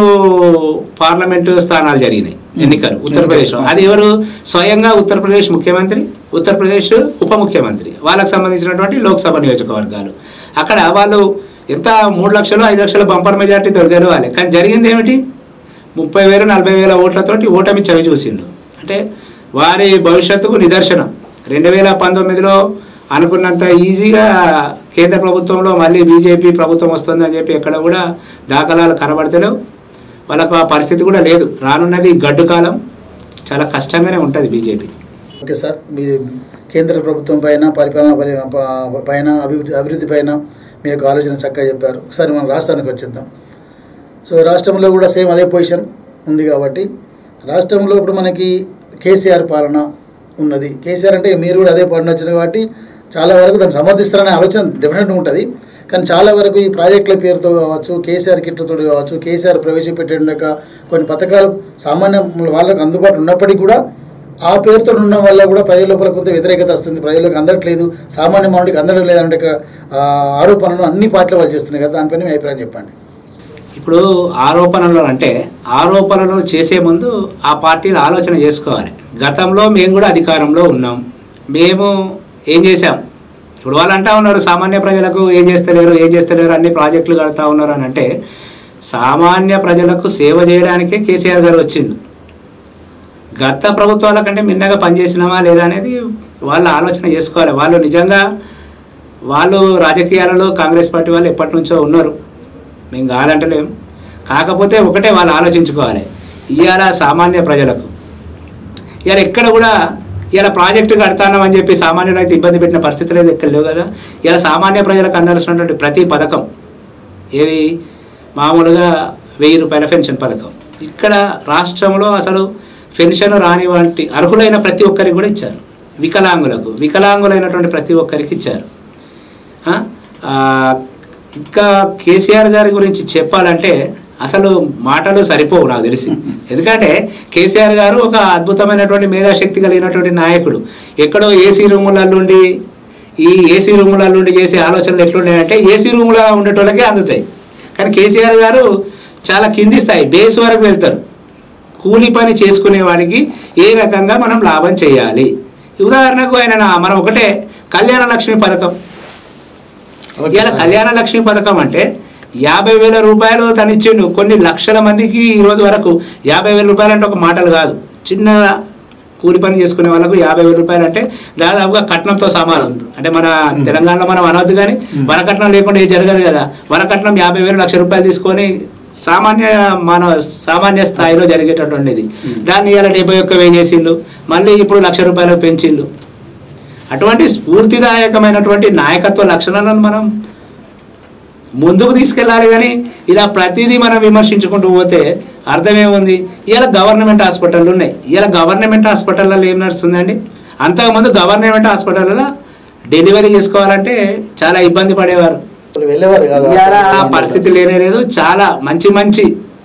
పార్లమెంటు స్థానాలు జరిగినాయి ఎన్నికలు ఉత్తరప్రదేశ్లో అది ఎవరు స్వయంగా ఉత్తరప్రదేశ్ ముఖ్యమంత్రి ఉత్తరప్రదేశ్ ఉప ముఖ్యమంత్రి వాళ్ళకి సంబంధించినటువంటి లోక్సభ నియోజకవర్గాలు అక్కడ వాళ్ళు ఎంత మూడు లక్షలు ఐదు లక్షల బంపర్ మెజార్టీతో గెలవాలి కానీ జరిగింది ఏమిటి ముప్పై వేలు నలభై వేల ఓట్లతోటి ఓటమి చవి చూసిండు అంటే వారి భవిష్యత్తుకు నిదర్శనం రెండు వేల పంతొమ్మిదిలో అనుకున్నంత ఈజీగా కేంద్ర ప్రభుత్వంలో మళ్ళీ బీజేపీ ప్రభుత్వం వస్తుందని చెప్పి ఎక్కడ కూడా దాఖలాలు కనబడతలేవు వాళ్ళకు ఆ పరిస్థితి కూడా లేదు రానున్నది గడ్డు కాలం చాలా కష్టంగానే ఉంటుంది బీజేపీ ఓకే సార్ మీ కేంద్ర ప్రభుత్వం పైన పరిపాలన పరి- ప- పైన అభివృద్ధి అభివృద్ధి పైన మీ యొక్క ఆలోచన చక్కగా చెప్పారు ఒకసారి మనం రాష్ట్రానికి వచ్చేద్దాం సో రాష్ట్రంలో కూడా సేమ్ అదే పొజిషన్ ఉంది కాబట్టి రాష్ట్రంలో ఇప్పుడు మనకి కేసీఆర్ పాలన ఉన్నది కేసీఆర్ అంటే మీరు కూడా అదే పాలన వచ్చింది కాబట్టి చాలా వరకు దాన్ని సమర్థిస్తారనే ఆలోచన డెఫినెట్గా ఉంటుంది కానీ చాలా వరకు ఈ ప్రాజెక్టుల పేరుతో కావచ్చు కేసీఆర్ కిట్లతో కావచ్చు కేసీఆర్ ప్రవేశపెట్టేందుక కొన్ని పథకాలు సామాన్య వాళ్ళకు అందుబాటు ఉన్నప్పటికీ కూడా ఆ పేరుతో ఉండడం వల్ల కూడా ప్రజల లోపల కొంత వ్యతిరేకత వస్తుంది ప్రజలకు అందట్లేదు సామాన్య మానవుడికి అందడం లేదంటే ఇక, ఆ, ఆరోపణలు అన్ని పార్టీలు వాళ్ళు చేస్తున్నాయి కదా దానిపైన మీ అభిప్రాయం చెప్పండి ఇప్పుడు ఆరోపణలు అంటే ఆరోపణలు చేసే ముందు ఆ పార్టీలు ఆలోచన చేసుకోవాలి గతంలో మేము కూడా అధికారంలో ఉన్నాం మేము ఏం చేశాం ఇప్పుడు వాళ్ళు అంటా ఉన్నారు సామాన్య ప్రజలకు ఏం చేస్తలేరు ఏం చేస్తలేరు అన్ని ప్రాజెక్టులు కడతా ఉన్నారు అని అంటే సామాన్య ప్రజలకు సేవ చేయడానికే కేసీఆర్ గారు వచ్చింది గత ప్రభుత్వాల కంటే మిన్నగా పనిచేసినామా లేదా అనేది వాళ్ళు ఆలోచన చేసుకోవాలి వాళ్ళు నిజంగా వాళ్ళు రాజకీయాలలో కాంగ్రెస్ పార్టీ వాళ్ళు ఎప్పటి నుంచో ఉన్నారు మేము కాదంటలేం కాకపోతే ఒకటే వాళ్ళు ఆలోచించుకోవాలి ఇవాళ సామాన్య ప్రజలకు ఇవాళ ఎక్కడ కూడా ఇలా ప్రాజెక్టు కడతానని చెప్పి సామాన్యులు అయితే ఇబ్బంది పెట్టిన పరిస్థితులు అయితే ఎక్కడ లేవు కదా ఇలా సామాన్య ప్రజలకు అందాల్సినటువంటి ప్రతి పథకం ఏది మామూలుగా వెయ్యి రూపాయల పెన్షన్ పథకం ఇక్కడ రాష్ట్రంలో అసలు పెన్షన్ రాని వంటి అర్హులైన ప్రతి ఒక్కరికి కూడా ఇచ్చారు వికలాంగులకు వికలాంగులైనటువంటి ప్రతి ఒక్కరికి ఇచ్చారు ఆ, ఆ, ఇంకా కేసీఆర్ గారి గురించి చెప్పాలంటే అసలు మాటలు సరిపోవు నాకు తెలిసి ఎందుకంటే కేసీఆర్ గారు ఒక అద్భుతమైనటువంటి మేధాశక్తి కలిగినటువంటి నాయకుడు ఎక్కడో ఏసీ రూములల్లుండి ఈ ఏసీ రూములల్లుండి చేసే ఆలోచనలు ఎట్లున్నాయంటే ఏసీ రూములో ఉండేటోళ్ళకే అందుతాయి కానీ కేసీఆర్ గారు చాలా కింది స్థాయి బేస్ వరకు వెళ్తారు కూలి పని చేసుకునే వాడికి ఏ రకంగా మనం లాభం చేయాలి ఉదాహరణకు ఆయన నా- మనం ఒకటే కళ్యాణ లక్ష్మి పథకం ఇలా కళ్యాణ లక్ష్మి పథకం అంటే యాభై వేల రూపాయలు తను ఇచ్చిండు కొన్ని లక్షల మందికి ఈ రోజు వరకు యాభై వేల రూపాయలు అంటే ఒక మాటలు కాదు చిన్న కూలి పని చేసుకునే వాళ్ళకు యాభై వేల రూపాయలు అంటే దాదాపుగా కట్నంతో సమానం అంటే మన తెలంగాణలో మనం అనవద్దు కానీ వరకట్నం లేకుండా ఏది జరగదు కదా వరకట్నం యాభై వేలు లక్ష రూపాయలు తీసుకొని సామాన్య మన సామాన్య స్థాయిలో జరిగేటటువంటిది దాన్ని ఇలా డెబ్బై ఒక్క వెయ్యి చేసిండు మళ్ళీ ఇప్పుడు లక్ష రూపాయలు పెంచిండు అటువంటి స్ఫూర్తిదాయకమైనటువంటి నాయకత్వ లక్షణాలను మనం ముందుకు తీసుకెళ్ళాలి కానీ ఇలా ప్రతిదీ మనం విమర్శించుకుంటూ పోతే అర్థమేముంది ఇలా గవర్నమెంట్ హాస్పిటళ్ళు ఉన్నాయి ఇలా గవర్నమెంట్ హాస్పిటల్లో ఏం నడుస్తుందండి అంతకుముందు గవర్నమెంట్ హాస్పిటల్లో డెలివరీ చేసుకోవాలంటే చాలా ఇబ్బంది పడేవారు అసలు వెళ్ళేవారు కాదు ఇవాళ ఆ పరిస్థితి లేనే లేదు చాలా మంచి మంచి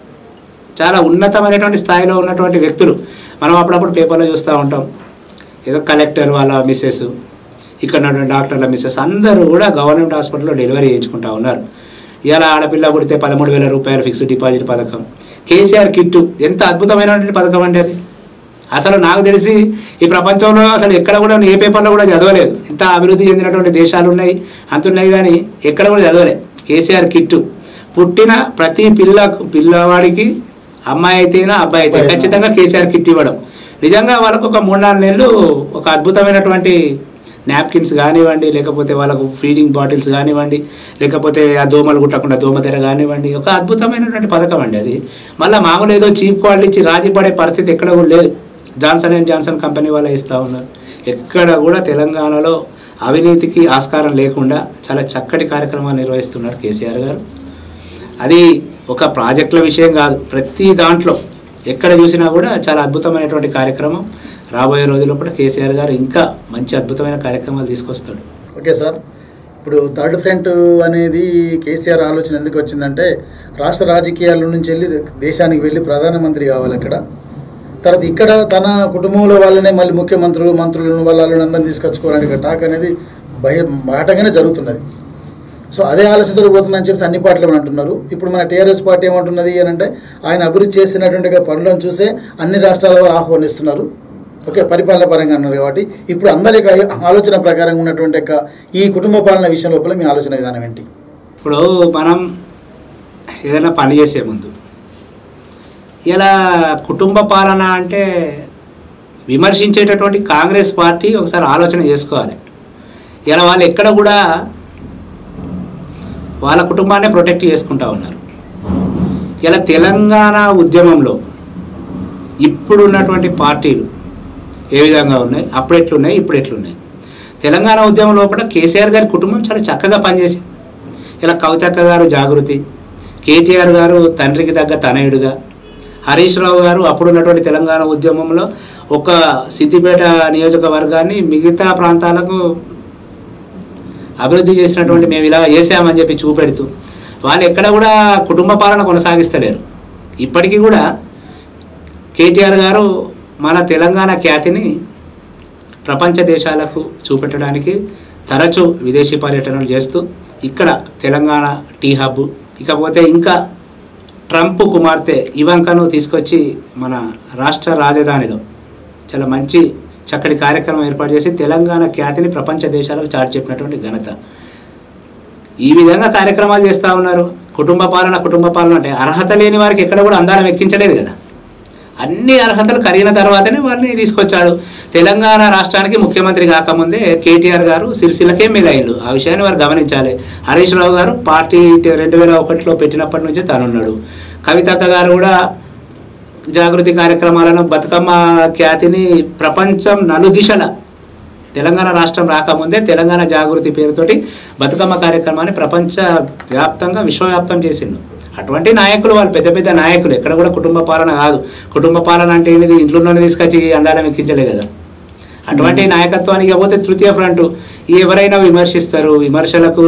చాలా ఉన్నతమైనటువంటి స్థాయిలో ఉన్నటువంటి వ్యక్తులు మనం అప్పుడప్పుడు పేపర్లో చూస్తూ ఉంటాం ఏదో కలెక్టర్ వాళ్ళ మిస్సెస్ ఇక్కడ ఉన్నటువంటి డాక్టర్ల మిస్సెస్ అందరూ కూడా గవర్నమెంట్ హాస్పిటల్లో డెలివరీ చేయించుకుంటా ఉన్నారు ఇలా ఆడపిల్ల పుడితే పదమూడు వేల రూపాయల ఫిక్స్డ్ డిపాజిట్ పథకం కేసీఆర్ కిట్టు ఎంత అద్భుతమైనటువంటి పథకం అండి అది అసలు నాకు తెలిసి ఈ ప్రపంచంలో అసలు ఎక్కడ కూడా నేను ఏ పేపర్లో కూడా చదవలేదు ఇంత అభివృద్ధి చెందినటువంటి దేశాలు ఉన్నాయి అంత ఉన్నాయి కానీ ఎక్కడ కూడా చదవలేదు కేసీఆర్ కిట్టు పుట్టిన ప్రతి పిల్లకు పిల్లవాడికి అమ్మాయి అయితేనా అబ్బాయి అయితే ఖచ్చితంగా కేసీఆర్ కిట్ ఇవ్వడం నిజంగా వాళ్ళకు ఒక మూడు నాలుగు నెలలు ఒక అద్భుతమైనటువంటి నాప్కిన్స్ కానివ్వండి లేకపోతే వాళ్ళకు ఫీడింగ్ బాటిల్స్ కానివ్వండి లేకపోతే ఆ దోమలు కుట్టకుండా దోమతెర కానివ్వండి ఒక అద్భుతమైనటువంటి పథకం అండి అది మళ్ళీ మామూలు ఏదో చీప్ క్వాలిటీ ఇచ్చి రాజీ పడే పరిస్థితి ఎక్కడ కూడా లేదు జాన్సన్ అండ్ జాన్సన్ కంపెనీ వాళ్ళు ఇస్తూ ఉన్నారు ఎక్కడ కూడా తెలంగాణలో అవినీతికి ఆస్కారం లేకుండా చాలా చక్కటి కార్యక్రమాలు నిర్వహిస్తున్నారు కేసీఆర్ గారు అది ఒక ప్రాజెక్టుల విషయం కాదు ప్రతి దాంట్లో ఎక్కడ చూసినా కూడా చాలా అద్భుతమైనటువంటి కార్యక్రమం రాబోయే రోజుల్లో కూడా కేసీఆర్ గారు ఇంకా మంచి అద్భుతమైన కార్యక్రమాలు తీసుకొస్తాడు ఓకే సార్ ఇప్పుడు థర్డ్ ఫ్రంట్ అనేది కేసీఆర్ ఆలోచన ఎందుకు వచ్చిందంటే రాష్ట్ర రాజకీయాల నుంచి వెళ్ళి దేశానికి వెళ్ళి ప్రధానమంత్రి కావాలి అక్కడ తర్వాత ఇక్కడ తన కుటుంబంలో వాళ్ళనే మళ్ళీ ముఖ్యమంత్రులు మంత్రులను వాళ్ళని అందరిని తీసుకొచ్చుకోవడానికి టాక్ అనేది భయ బాటగానే జరుగుతున్నది సో అదే ఆలోచనతో పోతుందని చెప్పి అన్ని పార్టీలు అంటున్నారు ఇప్పుడు మన టీఆర్ఎస్ పార్టీ ఏమంటున్నది అని అంటే ఆయన అభివృద్ధి చేసినటువంటి పనులను చూసే అన్ని రాష్ట్రాల వారు ఆహ్వానిస్తున్నారు ఓకే పరిపాలన పరంగా అన్నారు కాబట్టి ఇప్పుడు అందరి యొక్క ఆలోచన ప్రకారంగా ఉన్నటువంటి యొక్క ఈ కుటుంబ పాలన విషయం లోపల మీ ఆలోచన విధానం ఏంటి ఇప్పుడు మనం ఏదైనా పని చేసే ముందు ఇలా కుటుంబ పాలన అంటే విమర్శించేటటువంటి కాంగ్రెస్ పార్టీ ఒకసారి ఆలోచన చేసుకోవాలి ఇలా వాళ్ళు ఎక్కడ కూడా వాళ్ళ కుటుంబాన్ని ప్రొటెక్ట్ చేసుకుంటా ఉన్నారు ఇలా తెలంగాణ ఉద్యమంలో ఇప్పుడు ఉన్నటువంటి పార్టీలు ఏ విధంగా ఉన్నాయి అప్పుడు ఎట్లున్నాయి ఇప్పుడు ఎట్లున్నాయి తెలంగాణ ఉద్యమం లోపల కేసీఆర్ గారి కుటుంబం చాలా చక్కగా పనిచేసింది ఇలా కవితక్క గారు జాగృతి కేటీఆర్ గారు తండ్రికి తగ్గ తనయుడుగా హరీష్ రావు గారు అప్పుడున్నటువంటి తెలంగాణ ఉద్యమంలో ఒక సిద్దిపేట నియోజకవర్గాన్ని మిగతా ప్రాంతాలకు అభివృద్ధి చేసినటువంటి మేము ఇలా చేసామని చెప్పి చూపెడుతూ వాళ్ళు ఎక్కడ కూడా కుటుంబ పాలన కొనసాగిస్తలేరు ఇప్పటికీ కూడా కేటీఆర్ గారు మన తెలంగాణ ఖ్యాతిని ప్రపంచ దేశాలకు చూపెట్టడానికి తరచూ విదేశీ పర్యటనలు చేస్తూ ఇక్కడ తెలంగాణ టీ హబ్ ఇకపోతే ఇంకా ట్రంప్ కుమార్తె ఇవంకను తీసుకొచ్చి మన రాష్ట్ర రాజధానిలో చాలా మంచి చక్కటి కార్యక్రమం ఏర్పాటు చేసి తెలంగాణ ఖ్యాతిని ప్రపంచ దేశాలకు చాటి చెప్పినటువంటి ఘనత ఈ విధంగా కార్యక్రమాలు చేస్తూ ఉన్నారు కుటుంబ పాలన కుటుంబ పాలన అంటే అర్హత లేని వారికి ఎక్కడ కూడా అందాలం ఎక్కించలేదు కదా అన్ని అర్హతలు కలిగిన తర్వాతనే వారిని తీసుకొచ్చాడు తెలంగాణ రాష్ట్రానికి ముఖ్యమంత్రి కాకముందే కేటీఆర్ గారు సిరిసిల్లకే మిలైళ్ళు ఆ విషయాన్ని వారు గమనించాలి హరీష్ రావు గారు పార్టీ రెండు వేల ఒకటిలో పెట్టినప్పటి నుంచే తానున్నాడు కవితక్క గారు కూడా జాగృతి కార్యక్రమాలను బతుకమ్మ ఖ్యాతిని ప్రపంచం నలుదిశల తెలంగాణ రాష్ట్రం రాకముందే తెలంగాణ జాగృతి పేరుతోటి బతుకమ్మ కార్యక్రమాన్ని ప్రపంచ వ్యాప్తంగా విశ్వవ్యాప్తం చేసిండు అటువంటి నాయకులు వాళ్ళు పెద్ద పెద్ద నాయకులు ఎక్కడ కూడా కుటుంబ పాలన కాదు కుటుంబ పాలన అంటే ఏంటిది ఇంట్లోనే తీసుకొచ్చి అందాలను ఎక్కించలే కదా అటువంటి నాయకత్వానికి ఇకపోతే తృతీయ ఫ్రంట్ ఎవరైనా విమర్శిస్తారు విమర్శలకు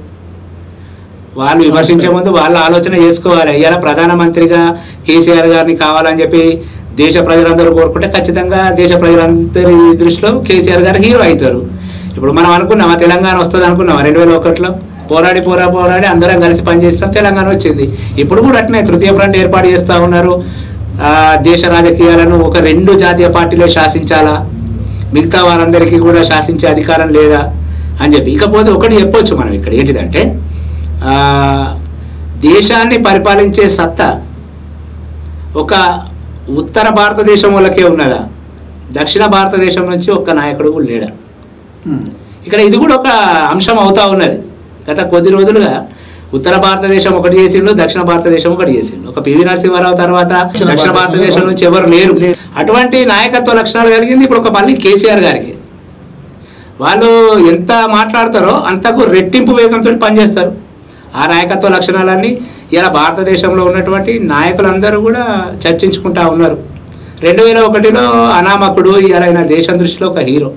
వాళ్ళు విమర్శించే ముందు వాళ్ళ ఆలోచన చేసుకోవాలి ఇవాళ ప్రధానమంత్రిగా కేసీఆర్ గారిని కావాలని చెప్పి దేశ ప్రజలందరూ కోరుకుంటే ఖచ్చితంగా దేశ ప్రజలందరి దృష్టిలో కేసీఆర్ గారు హీరో అవుతారు ఇప్పుడు మనం అనుకున్నామా తెలంగాణ వస్తుంది అనుకున్నామా రెండు వేల ఒకటిలో పోరాడి పోరా పోరాడి అందరం కలిసి పనిచేస్తాం తెలంగాణ వచ్చింది ఇప్పుడు కూడా అట్నే తృతీయ ఫ్రంట్ ఏర్పాటు చేస్తూ ఉన్నారు ఆ, దేశ రాజకీయాలను ఒక రెండు జాతీయ పార్టీలే శాసించాలా మిగతా వారందరికీ కూడా శాసించే అధికారం లేదా అని చెప్పి ఇకపోతే ఒకటి చెప్పొచ్చు మనం ఇక్కడ ఏంటిదంటే ఆ, దేశాన్ని పరిపాలించే సత్తా ఒక ఉత్తర భారతదేశం వాళ్ళకే ఉన్నదా దక్షిణ భారతదేశం నుంచి ఒక్క నాయకుడు కూడా లేడా ఉమ్. ఇక్కడ ఇది కూడా ఒక అంశం అవుతా ఉన్నది గత కొద్ది రోజులుగా ఉత్తర భారతదేశం ఒకటి చేసిండు దక్షిణ భారతదేశం ఒకటి చేసిండు ఒక పివి నరసింహారావు తర్వాత దక్షిణ దక్షిణ భారతదేశం భారతదేశం నుంచి ఎవరు లేరు లేరు. అటువంటి నాయకత్వ లక్షణాలు కలిగింది ఇప్పుడు ఒక మళ్ళీ కేసీఆర్ గారికి వాళ్ళు ఎంత మాట్లాడతారో అంతకు రెట్టింపు వేగంతో పనిచేస్తారు ఆ నాయకత్వ లక్షణాలన్నీ ఇలా భారతదేశంలో ఉన్నటువంటి నాయకులందరూ కూడా చర్చించుకుంటా ఉన్నారు రెండు వేల ఒకటిలో అనామకుడు ఇలా ఆయన దేశం దృష్టిలో ఒక హీరో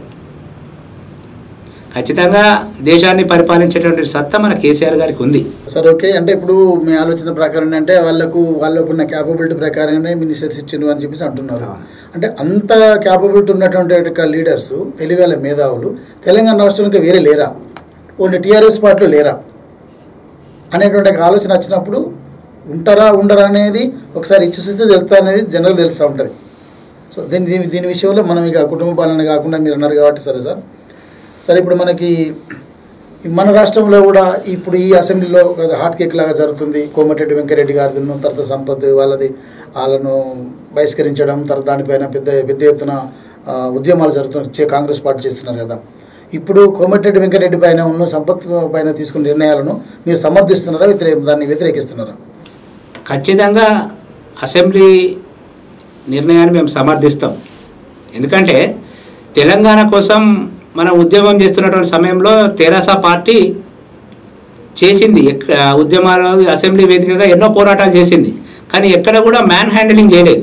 ఖచ్చితంగా దేశాన్ని పరిపాలించేటువంటి సత్తా మన కేసీఆర్ గారికి ఉంది సరే ఓకే అంటే ఇప్పుడు మీ ఆలోచన ప్రకారం అంటే వాళ్ళకు వాళ్ళకు ఉన్న క్యాపబిలిటీ ప్రకారంగానే మినిస్టర్స్ ఇచ్చిండ్రు అని చెప్పేసి అంటున్నారు అవును. అంటే అంత క్యాపబిలిటీ ఉన్నటువంటి లీడర్స్ తెలుగు మేధావులు తెలంగాణ రాష్ట్రంలో వేరే లేరా ఓన్లీ టీఆర్ఎస్ పార్టీలో లేరా అనేటువంటి ఒక ఆలోచన వచ్చినప్పుడు ఉంటారా ఉండరా అనేది ఒకసారి ఇచ్చి చూస్తే తెలుస్తా అనేది జనరల్ తెలుస్తూ ఉంటుంది సో దీని దీని దీని విషయంలో మనం ఇక కుటుంబ పాలన కాకుండా మీరు అన్నారు కాబట్టి సరే సార్ సరే ఇప్పుడు మనకి ఈ మన రాష్ట్రంలో కూడా ఇప్పుడు ఈ అసెంబ్లీలో ఒక హాట్ కేక్ లాగా జరుగుతుంది కోమటిరెడ్డి వెంకరెడ్డి గారిది తర్వాత సంపత్ వాళ్ళది వాళ్ళను బహిష్కరించడం తర్వాత దానిపైన పెద్ద పెద్ద ఎత్తున ఆ, ఉద్యమాలు జరుగుతున్నాయి చే- కాంగ్రెస్ పార్టీ చేస్తున్నారు కదా ఇప్పుడు కోమటిరెడ్డి వెంకరెడ్డి పైన ఉన్న సంపత్ పైన తీసుకున్న నిర్ణయాలను మీరు సమర్థిస్తున్నారా వ్యతిరే దాన్ని వ్యతిరేకిస్తున్నారా ఖచ్చితంగా అసెంబ్లీ నిర్ణయాన్ని మేము సమర్థిస్తాం ఎందుకంటే తెలంగాణ కోసం మనం ఉద్యమం చేస్తున్నటువంటి సమయంలో తెరాస పార్టీ చేసింది ఎక్క- ఉద్యమాలు అసెంబ్లీ వేదికగా ఎన్నో పోరాటాలు చేసింది కానీ ఎక్కడ కూడా మ్యాన్ హ్యాండిలింగ్ చేయలేదు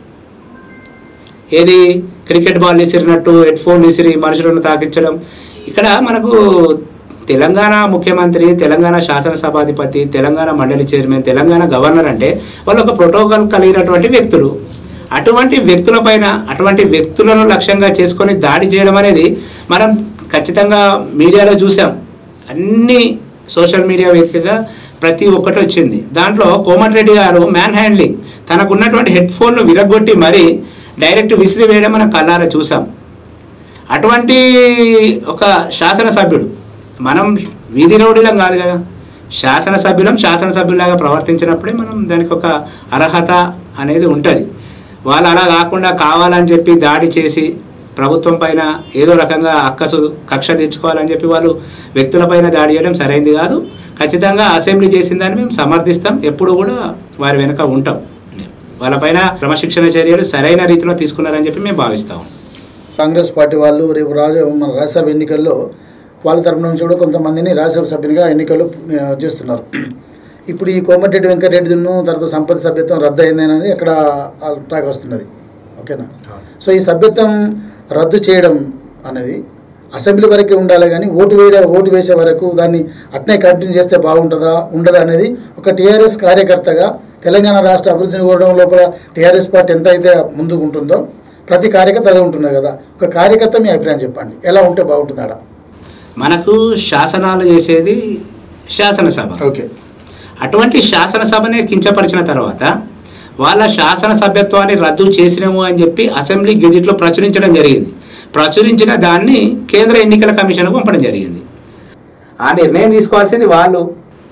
ఏది క్రికెట్ బాల్ విసిరినట్టు హెడ్ ఫోన్ విసిరి మనుషులను తాకించడం ఇక్కడ మనకు తెలంగాణ ముఖ్యమంత్రి తెలంగాణ శాసనసభాధిపతి తెలంగాణ మండలి చైర్మన్ తెలంగాణ గవర్నర్ అంటే వాళ్ళు ఒక ప్రోటోకాల్ కలిగినటువంటి వ్యక్తులు అటువంటి వ్యక్తులపైన అటువంటి వ్యక్తులను లక్ష్యంగా చేసుకొని దాడి చేయడం అనేది మనం ఖచ్చితంగా మీడియాలో చూసాం అన్ని సోషల్ మీడియా వేదికగా ప్రతి ఒక్కటి వచ్చింది దాంట్లో కోమటిరెడ్డి గారు మ్యాన్ హ్యాండ్లింగ్ తనకున్నటువంటి హెడ్ ఫోన్ను విరగొట్టి మరీ డైరెక్ట్ విసిరి వేయడం మనం కళ్ళారా చూసాం అటువంటి ఒక శాసనసభ్యుడు మనం వీధి రౌడీలం కాదు కదా శాసనసభ్యులం శాసనసభ్యులాగా ప్రవర్తించినప్పుడే మనం దానికి ఒక అర్హత అనేది ఉంటుంది వాళ్ళు అలా కాకుండా కావాలని చెప్పి దాడి చేసి ప్రభుత్వం పైన ఏదో రకంగా అక్కసు కక్ష తెచ్చుకోవాలని చెప్పి వాళ్ళు వ్యక్తులపైన దాడి చేయడం సరైంది కాదు ఖచ్చితంగా అసెంబ్లీ చేసిన దాన్ని మేము సమర్థిస్తాం ఎప్పుడు కూడా వారి వెనుక ఉంటాం వాళ్ళపైన క్రమశిక్షణ చర్యలు సరైన రీతిలో తీసుకున్నారని చెప్పి మేము భావిస్తాం కాంగ్రెస్ పార్టీ వాళ్ళు రేపు రాజ మన రాజ్యసభ ఎన్నికల్లో వాళ్ళ తరపు నుంచి కూడా కొంతమందిని రాజ్యసభ సభ్యునిగా ఎన్నికల్లో ఆ, చేస్తున్నారు ఇప్పుడు ఈ కోమటిరెడ్డి వెంకటరెడ్డిను తర్వాత సంపద సభ్యత్వం రద్దు అయింది అనేది అక్కడ టాక్ వస్తున్నది ఓకేనా సో ఈ సభ్యత్వం రద్దు చేయడం అనేది అసెంబ్లీ వరకే ఉండాలి కానీ ఓటు వేయ ఓటు వేసే వరకు దాన్ని అట్నే కంటిన్యూ చేస్తే బాగుంటుందా ఉండదా అనేది ఒక టీఆర్ఎస్ కార్యకర్తగా తెలంగాణ రాష్ట్ర అభివృద్ధిని కోరడం లోపల టీఆర్ఎస్ పార్టీ ఎంత అయితే ముందుకు ఉంటుందో ప్రతి కార్యకర్త అదే ఉంటుంది కదా ఒక కార్యకర్త మీ అభిప్రాయం చెప్పండి ఎలా ఉంటే బాగుంటుంది ఆడ మనకు శాసనాలు చేసేది శాసనసభ ఓకే అటువంటి శాసనసభనే కించపరిచిన తర్వాత వాళ్ళ శాసన సభ్యత్వాన్ని రద్దు చేసినాము అని చెప్పి అసెంబ్లీ గెజిట్లో ప్రచురించడం జరిగింది ప్రచురించిన దాన్ని కేంద్ర ఎన్నికల కమిషన్కు పంపడం జరిగింది ఆ నిర్ణయం తీసుకోవాల్సింది వాళ్ళు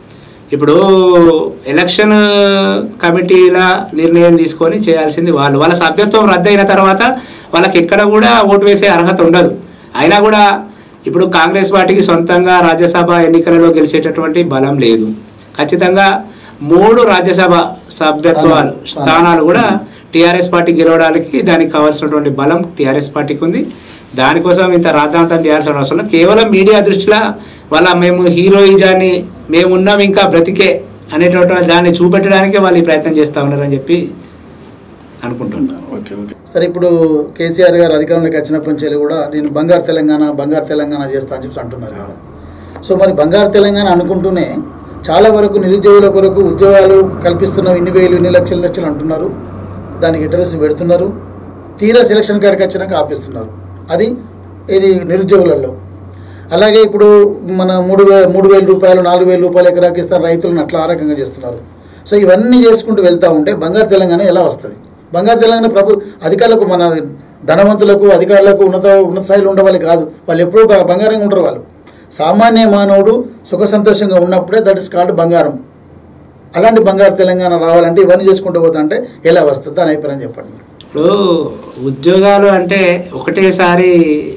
ఇప్పుడు ఎలక్షన్ కమిటీల నిర్ణయం తీసుకొని చేయాల్సింది వాళ్ళు వాళ్ళ సభ్యత్వం రద్దయిన తర్వాత వాళ్ళకి ఎక్కడ కూడా ఓటు వేసే అర్హత ఉండదు అయినా కూడా ఇప్పుడు కాంగ్రెస్ పార్టీకి సొంతంగా రాజ్యసభ ఎన్నికలలో గెలిచేటటువంటి బలం లేదు ఖచ్చితంగా మూడు రాజ్యసభ సభ్యత్వాలు స్థానాలు కూడా టీఆర్ఎస్ పార్టీ గెలవడానికి దానికి కావాల్సినటువంటి బలం టీఆర్ఎస్ పార్టీకి ఉంది దానికోసం ఇంత రాద్ధాంతం చేయాల్సిన అవసరం లేదు. కేవలం మీడియా దృష్టిలో వాళ్ళ మేము హీరోయిజాన్ని మేము ఉన్నాం ఇంకా బ్రతికే అనేటటువంటి దాన్ని చూపెట్టడానికే వాళ్ళు ఈ ప్రయత్నం చేస్తూ ఉన్నారని చెప్పి అనుకుంటున్నాను ఓకే ఓకే సరే ఇప్పుడు కేసీఆర్ గారు అధికారంలోకి వచ్చినప్పటి నుంచి కూడా నేను బంగారు తెలంగాణ బంగారు తెలంగాణ చేస్తా అని చెప్పి అంటున్నారు కదా సో మరి బంగారు తెలంగాణ అనుకుంటూనే చాలా వరకు నిరుద్యోగుల కొరకు ఉద్యోగాలు కల్పిస్తున్నాం ఇన్ని వేలు ఇన్ని లక్షలు లక్షలు అంటున్నారు దానికి ఇంటరెస్ట్ పెడుతున్నారు తీరా సెలక్షన్ కాడికి వచ్చినాక ఆపేస్తున్నారు అది ఇది నిరుద్యోగులలో అలాగే ఇప్పుడు మన మూడు వే మూడు వేల రూపాయలు నాలుగు వేల రూపాయలు ఎకరాకి ఇస్తారు రైతులను అట్లా ఆ రకంగా చేస్తున్నారు సో ఇవన్నీ చేసుకుంటూ వెళ్తూ ఉంటే బంగారు తెలంగాణ ఎలా వస్తుంది బంగారు తెలంగాణ ప్రభు అధికారులకు మన ధనవంతులకు అధికారులకు ఉన్నత ఉన్నత స్థాయిలో ఉండే వాళ్ళు కాదు వాళ్ళు ఎప్పుడూ బ- బంగారంగా ఉంటారు వాళ్ళు సామాన్య మానవుడు సుఖ సంతోషంగా ఉన్నప్పుడే దట్ ఇస్ కాల్డ్ బంగారం అలాంటి బంగారు తెలంగాణ రావాలంటే ఇవన్నీ చేసుకుంటూ పోతా అంటే ఎలా వస్తుంది దాని అభిప్రాయం చెప్పండి ఇప్పుడు ఉద్యోగాలు అంటే ఒకటేసారి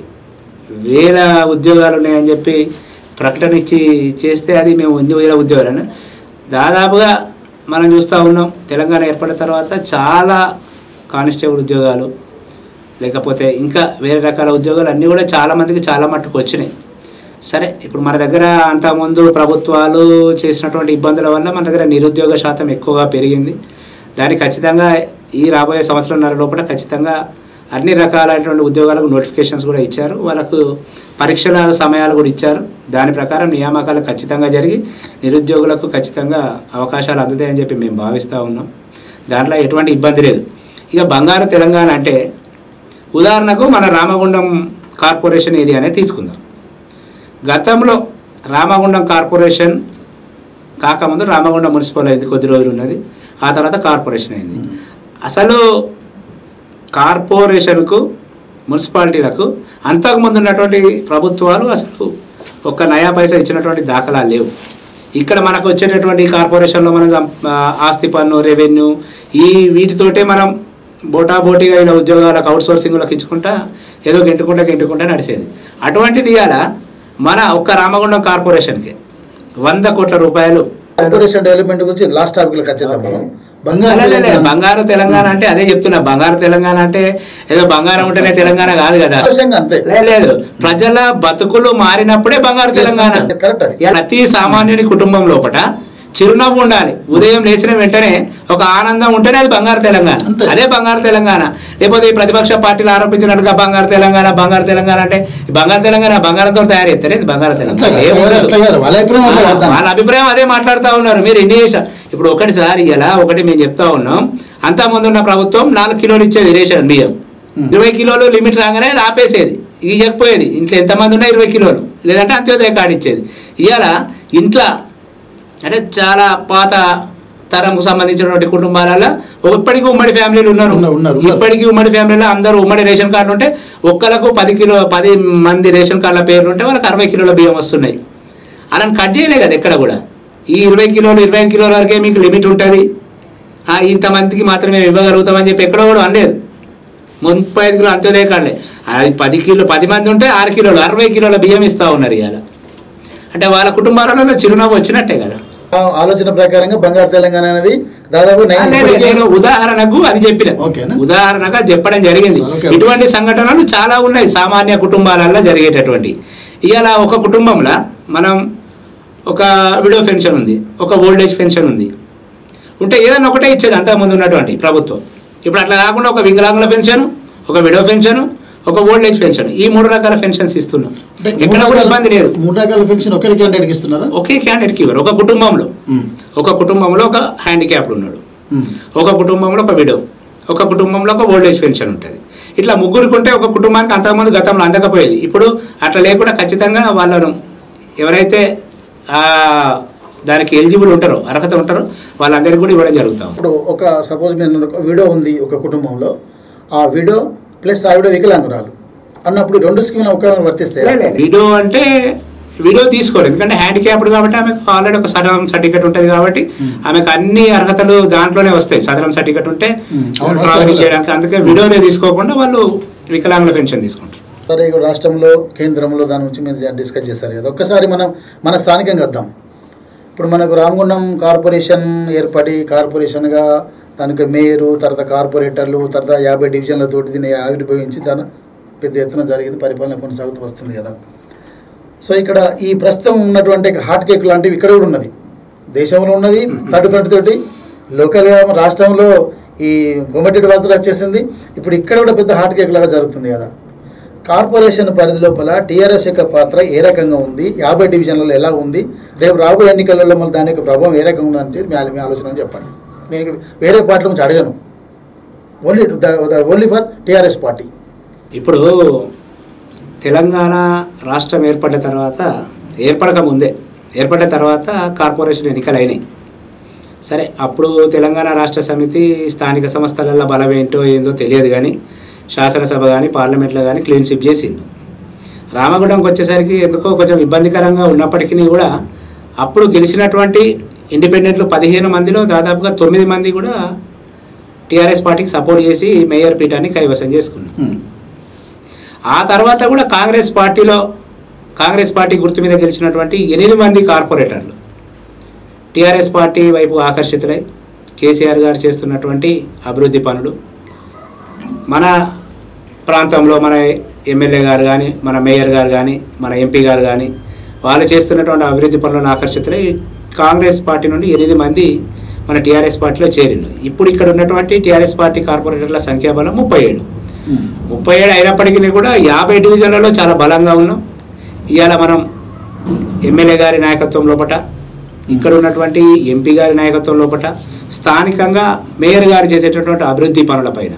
వేల ఉద్యోగాలు ఉన్నాయని చెప్పి ప్రకటన ఇచ్చి చేస్తే అది మేము ఎన్ని వేల ఉద్యోగాలు దాదాపుగా మనం చూస్తూ ఉన్నాం తెలంగాణ ఏర్పడిన తర్వాత చాలా కానిస్టేబుల్ ఉద్యోగాలు లేకపోతే ఇంకా వేరే రకాల ఉద్యోగాలు అన్నీ కూడా చాలా మందికి చాలా మట్టుకు వచ్చినాయి సరే ఇప్పుడు మన దగ్గర అంతకుముందు ప్రభుత్వాలు చేసినటువంటి ఇబ్బందుల వల్ల మన దగ్గర నిరుద్యోగ శాతం ఎక్కువగా పెరిగింది దానికి ఖచ్చితంగా ఈ రాబోయే సంవత్సరంన్నర లోపల ఖచ్చితంగా అన్ని రకాలైనటువంటి ఉద్యోగాలకు నోటిఫికేషన్స్ కూడా ఇచ్చారు వాళ్ళకు పరీక్షల సమయాలు కూడా ఇచ్చారు దాని ప్రకారం నియామకాలు ఖచ్చితంగా జరిగి నిరుద్యోగులకు ఖచ్చితంగా అవకాశాలు అందుతాయని చెప్పి మేము భావిస్తూ ఉన్నాం దాంట్లో ఎటువంటి ఇబ్బంది లేదు ఇక బంగారు తెలంగాణ అంటే ఉదాహరణకు మన రామగుండం కార్పొరేషన్ ఏరియానే తీసుకుందాం గతంలో రామగుండం కార్పొరేషన్ కాకముందు రామగుండం మున్సిపల్ అయింది కొద్ది రోజులు ఉన్నది ఆ తర్వాత కార్పొరేషన్ అయింది అసలు కార్పొరేషన్కు మున్సిపాలిటీలకు అంతకుముందు ఉన్నటువంటి ప్రభుత్వాలు అసలు ఒక్క నయా పైసా ఇచ్చినటువంటి దాఖలాలు లేవు ఇక్కడ మనకు వచ్చేటటువంటి కార్పొరేషన్లో మనం సం- ఆ, ఆస్తి పన్ను రెవెన్యూ ఈ వీటితోటే మనం బోటా బోటీగా ఇలా ఉద్యోగాలకు అవుట్ సోర్సింగ్లకు ఇచ్చుకుంటా ఏదో గెంటుకుంటా గెంటుకుంటా నడిచేది అటువంటిది ఇవాళ మన ఒక్క రామగుండం కార్పొరేషన్కి వంద కోట్ల రూపాయలు కార్పొరేషన్ డెవలప్మెంట్ గురించి లాస్ట్ టాపిక్లోకి వచ్చేద్దాం మనం బంగారు లే, లే, లే, తెలంగాణ- బంగారు తెలంగాణ అంటే అదే చెప్తున్నా బంగారు తెలంగాణ అంటే ఏదో బంగారం ఉంటేనే తెలంగాణ కాదు కదా సంతోషంగా అంతే లే, లేదు ప్రజల బతుకులు మారినప్పుడే బంగారు తెలంగాణ Yes, కరెక్ట్ అది. ప్రతి సామాన్యుని కుటుంబం లోపట చిరునవ్వు ఉండాలి ఉదయం లేచిన వెంటనే ఒక ఆనందం ఉంటేనే అది బంగారు తెలంగాణ అంతే. అదే బంగారు తెలంగాణ లేకపోతే ఈ ప్రతిపక్ష పార్టీలు ఆరోపించినట్టుగా బంగారు తెలంగాణ బంగారు తెలంగాణ అంటే ఈ బంగారు తెలంగాణ బంగారంతో తయారు చేస్తారు ఇది బంగారు అట్లా తెలంగాణ కాదు, ఏం ఉండదు. అట్లా కాదు. వాళ్ళ అభిప్రాయం అట్లా కాదు. వాళ్ళ అభిప్రాయం అదే మాట్లాడుతూ ఉన్నారు మీరు ఎన్ని చేశారు ఇప్పుడు ఒకటి సార్ ఇలా ఒకటి మేము చెప్తా ఉన్నాం అంతా ముందు ఉన్న ప్రభుత్వం నాలుగు కిలోలు ఇచ్చేది రేషన్ బియ్యం Hmm. ఇరవై కిలోలు లిమిట్ రాగానే అది ఆపేసేది ఇవ్వకపోయేది ఇంట్లో ఎంతమంది ఉన్నా ఇరవై కిలోలు లేదంటే అంత్యోదయ కార్డు ఇచ్చేది ఇవాళ ఇంట్లో అంటే చాలా పాత తరంకు సంబంధించినటువంటి కుటుంబాలలో ఇప్పటికీ ఉమ్మడి ఫ్యామిలీలు ఉన్నారు ఉన్నారు, ఉన్నారు, ఉన్నారు. ఇప్పటికీ ఉమ్మడి ఫ్యామిలీలో అందరూ ఉమ్మడి రేషన్ కార్డులు ఉంటే ఒక్కలకు పది కిలో పది మంది రేషన్ కార్డుల పేర్లు ఉంటే వాళ్ళకి అరవై కిలోల బియ్యం వస్తున్నాయి అలా కట్ చేయలే కదా ఎక్కడ కూడా ఈ ఇరవై కిలోలు ఇరవై ఐదు కిలోల వరకే మీకు లిమిట్ ఉంటుంది ఆ, ఇంతమందికి మాత్రమే ఇవ్వగలుగుతామని చెప్పి ఎక్కడ కూడా అనలేదు ముప్పై ఐదు కిలో అంత్యోదయ కార్డులే అది పది కిలో పది మంది ఉంటే ఆరు కిలోలు అరవై కిలోల బియ్యం ఇస్తూ ఉన్నారు ఇవాళ అంటే వాళ్ళ కుటుంబాలలో చిరునవ్వు వచ్చినట్టే కదా ఆ ఆలోచన ప్రకారంగా బంగారు తెలంగాణ అనేది దాదాపు ఆ, నైన్ లేదు, నేను ఉదాహరణకు అది చెప్పిన ఓకేనా? ఉదాహరణగా చెప్పడం జరిగింది ఓకే. ఇటువంటి సంఘటనలు చాలా ఉన్నాయి సామాన్య కుటుంబాలలో జరిగేటటువంటి ఇవాళ ఒక కుటుంబంలో మనం ఒక విడో పెన్షన్ ఉంది ఒక ఓల్డ్ ఏజ్ పెన్షన్ ఉంది ఉంటే ఏదైనా ఒకటే ఇచ్చేది అంతకుముందు ఉన్నటువంటి ప్రభుత్వం ఇప్పుడు అట్లా కాకుండా ఒక వికలాంగుల పెన్షన్ ఒక విడో పెన్షన్ ఒక ఓల్డ్ ఏజ్ పెన్షన్ ఈ మూడు రకాల పెన్షన్స్ ఇస్తున్నాం అంటే ఎక్కడ మూడు కూడా రకాల- ఇబ్బంది లేదు మూడు రకాల పెన్షన్ ఒకే క్యాండిడేట్కి ఇస్తున్నారా ఒకే క్యాండిడేట్కి ఇవ్వరు ఒక కుటుంబంలో ఉమ్. ఒక కుటుంబంలో ఒక హ్యాండిక్యాప్డ్ ఉన్నాడు ఉమ్. ఒక కుటుంబంలో ఒక విడో ఒక కుటుంబంలో ఒక ఓల్డ్ ఏజ్ పెన్షన్ ఉంటుంది ఇట్లా ముగ్గురికి ఉంటే ఒక కుటుంబానికి అంతకుముందు గతంలో అందకపోయేది ఇప్పుడు అట్లా లేకుండా ఖచ్చితంగా వాళ్ళను ఎవరైతే ఆ దానికి ఎలిజిబుల్ ఉంటారో అర్హత ఉంటారో వాళ్ళందరికీ కూడా ఇవ్వడం జరుగుతాం ఇప్పుడు ఒక సపోజ్ మీరు ఒక విడో ఉంది ఒక కుటుంబంలో ఆ విడో ప్లస్ ఆ విడో వికలాంగురాలు అన్నప్పుడు రెండు స్కీమ్లు ఒక వర్తిస్తాయి విడో అంటే వీడియో తీసుకోలేదు ఎందుకంటే హ్యాండిక్యాప్డ్ కాబట్టి ఆమెకు ఆల్రెడీ ఒక సదరం సర్టిఫికేట్ ఉంటుంది కాబట్టి ఆమెకు అన్ని అర్హతలు దాంట్లోనే వస్తాయి సదరం సర్టిఫికేట్ ఉంటే Hmm. అవును, ట్రావెలింగ్ వస్తాయి. చేయడానికి అందుకే వీడియోనే తీసుకోకుండా వాళ్ళు వికలాంగుల పెన్షన్ తీసుకుంటారు సరే ఇప్పుడు రాష్ట్రంలో కేంద్రంలో దాని గురించి మీరు డిస్కస్ చేశారు కదా ఒక్కసారి మనం మన స్థానికంగా వద్దాం ఇప్పుడు మనకు రామగుండం కార్పొరేషన్ ఏర్పడి కార్పొరేషన్గా దానికి మేయరు తర్వాత కార్పొరేటర్లు తర్వాత యాభై డివిజన్లతోటి దీన్ని ఆవిర్భవించి దాని పెద్ద ఎత్తున జరిగింది పరిపాలన కొనసాగుతూ వస్తుంది కదా సో ఇక్కడ ఈ ప్రస్తుతం ఉన్నటువంటి హాట్ కేక్ లాంటివి ఇక్కడ కూడా ఉన్నది దేశంలో ఉన్నది థర్డ్ ఫ్రంట్ తోటి లోకల్గా రాష్ట్రంలో ఈ కొమటిడి వార్తలు వచ్చేసింది ఇప్పుడు ఇక్కడ కూడా పెద్ద హాట్ కేక్ లాగా జరుగుతుంది కదా కార్పొరేషన్ పరిధి లోపల టీఆర్ఎస్ యొక్క పాత్ర ఏ రకంగా ఉంది యాభై డివిజన్లలో ఎలా ఉంది రేపు రాబోయే ఎన్నికలలో మళ్ళీ దాని యొక్క ప్రభావం ఏ రకంగా ఉందని చెప్పి మీ మీ ఆలోచన అని చెప్పండి నేను వేరే పార్టీల నుంచి అడగను only only for TRS party ఇప్పుడు తెలంగాణ రాష్ట్రం ఏర్పడిన తర్వాత ఏర్పడక ముందే ఏర్పడిన తర్వాత కార్పొరేషన్ ఎన్నికలు అయినాయి సరే అప్పుడు తెలంగాణ రాష్ట్ర సమితి స్థానిక సంస్థలలో బలం ఏంటో ఏందో తెలియదు కానీ శాసనసభ కానీ పార్లమెంట్లో కానీ క్లీన్ స్విప్ చేసింది రామగుండంకి వచ్చేసరికి ఎందుకో కొంచెం ఇబ్బందికరంగా ఉన్నప్పటికీ కూడా అప్పుడు గెలిచినటువంటి ఇండిపెండెంట్లు పదిహేను మందిలో దాదాపుగా తొమ్మిది మంది కూడా టీఆర్ఎస్ పార్టీకి సపోర్ట్ చేసి మేయర్ పీఠాన్ని కైవసం చేసుకున్నారు ఆ తర్వాత కూడా కాంగ్రెస్ పార్టీలో కాంగ్రెస్ పార్టీ గుర్తు మీద గెలిచినటువంటి ఎనిమిది మంది కార్పొరేటర్లు టీఆర్ఎస్ పార్టీ వైపు ఆకర్షితులై కేసీఆర్ గారు చేస్తున్నటువంటి అభివృద్ధి పనులు మన ప్రాంతంలో మన ఎమ్మెల్యే గారు కానీ మన మేయర్ గారు కానీ మన ఎంపీ గారు కానీ వాళ్ళు చేస్తున్నటువంటి అభివృద్ధి పనులను ఆకర్షితులై కాంగ్రెస్ పార్టీ నుండి ఎనిమిది మంది మన టీఆర్ఎస్ పార్టీలో చేరిండు ఇప్పుడు ఇక్కడ ఉన్నటువంటి టీఆర్ఎస్ పార్టీ కార్పొరేటర్ల సంఖ్యాబలం ముప్పై ఏడు ముప్పై ఏడు అయినప్పటికీ కూడా యాభై డివిజన్లలో చాలా బలంగా ఉన్నాం ఇవాళ మనం ఎమ్మెల్యే గారి నాయకత్వం లోపట ఇక్కడ ఉన్నటువంటి ఎంపీ గారి నాయకత్వం లోపట స్థానికంగా మేయర్ గారు చేసేటటువంటి అభివృద్ధి పనులపైన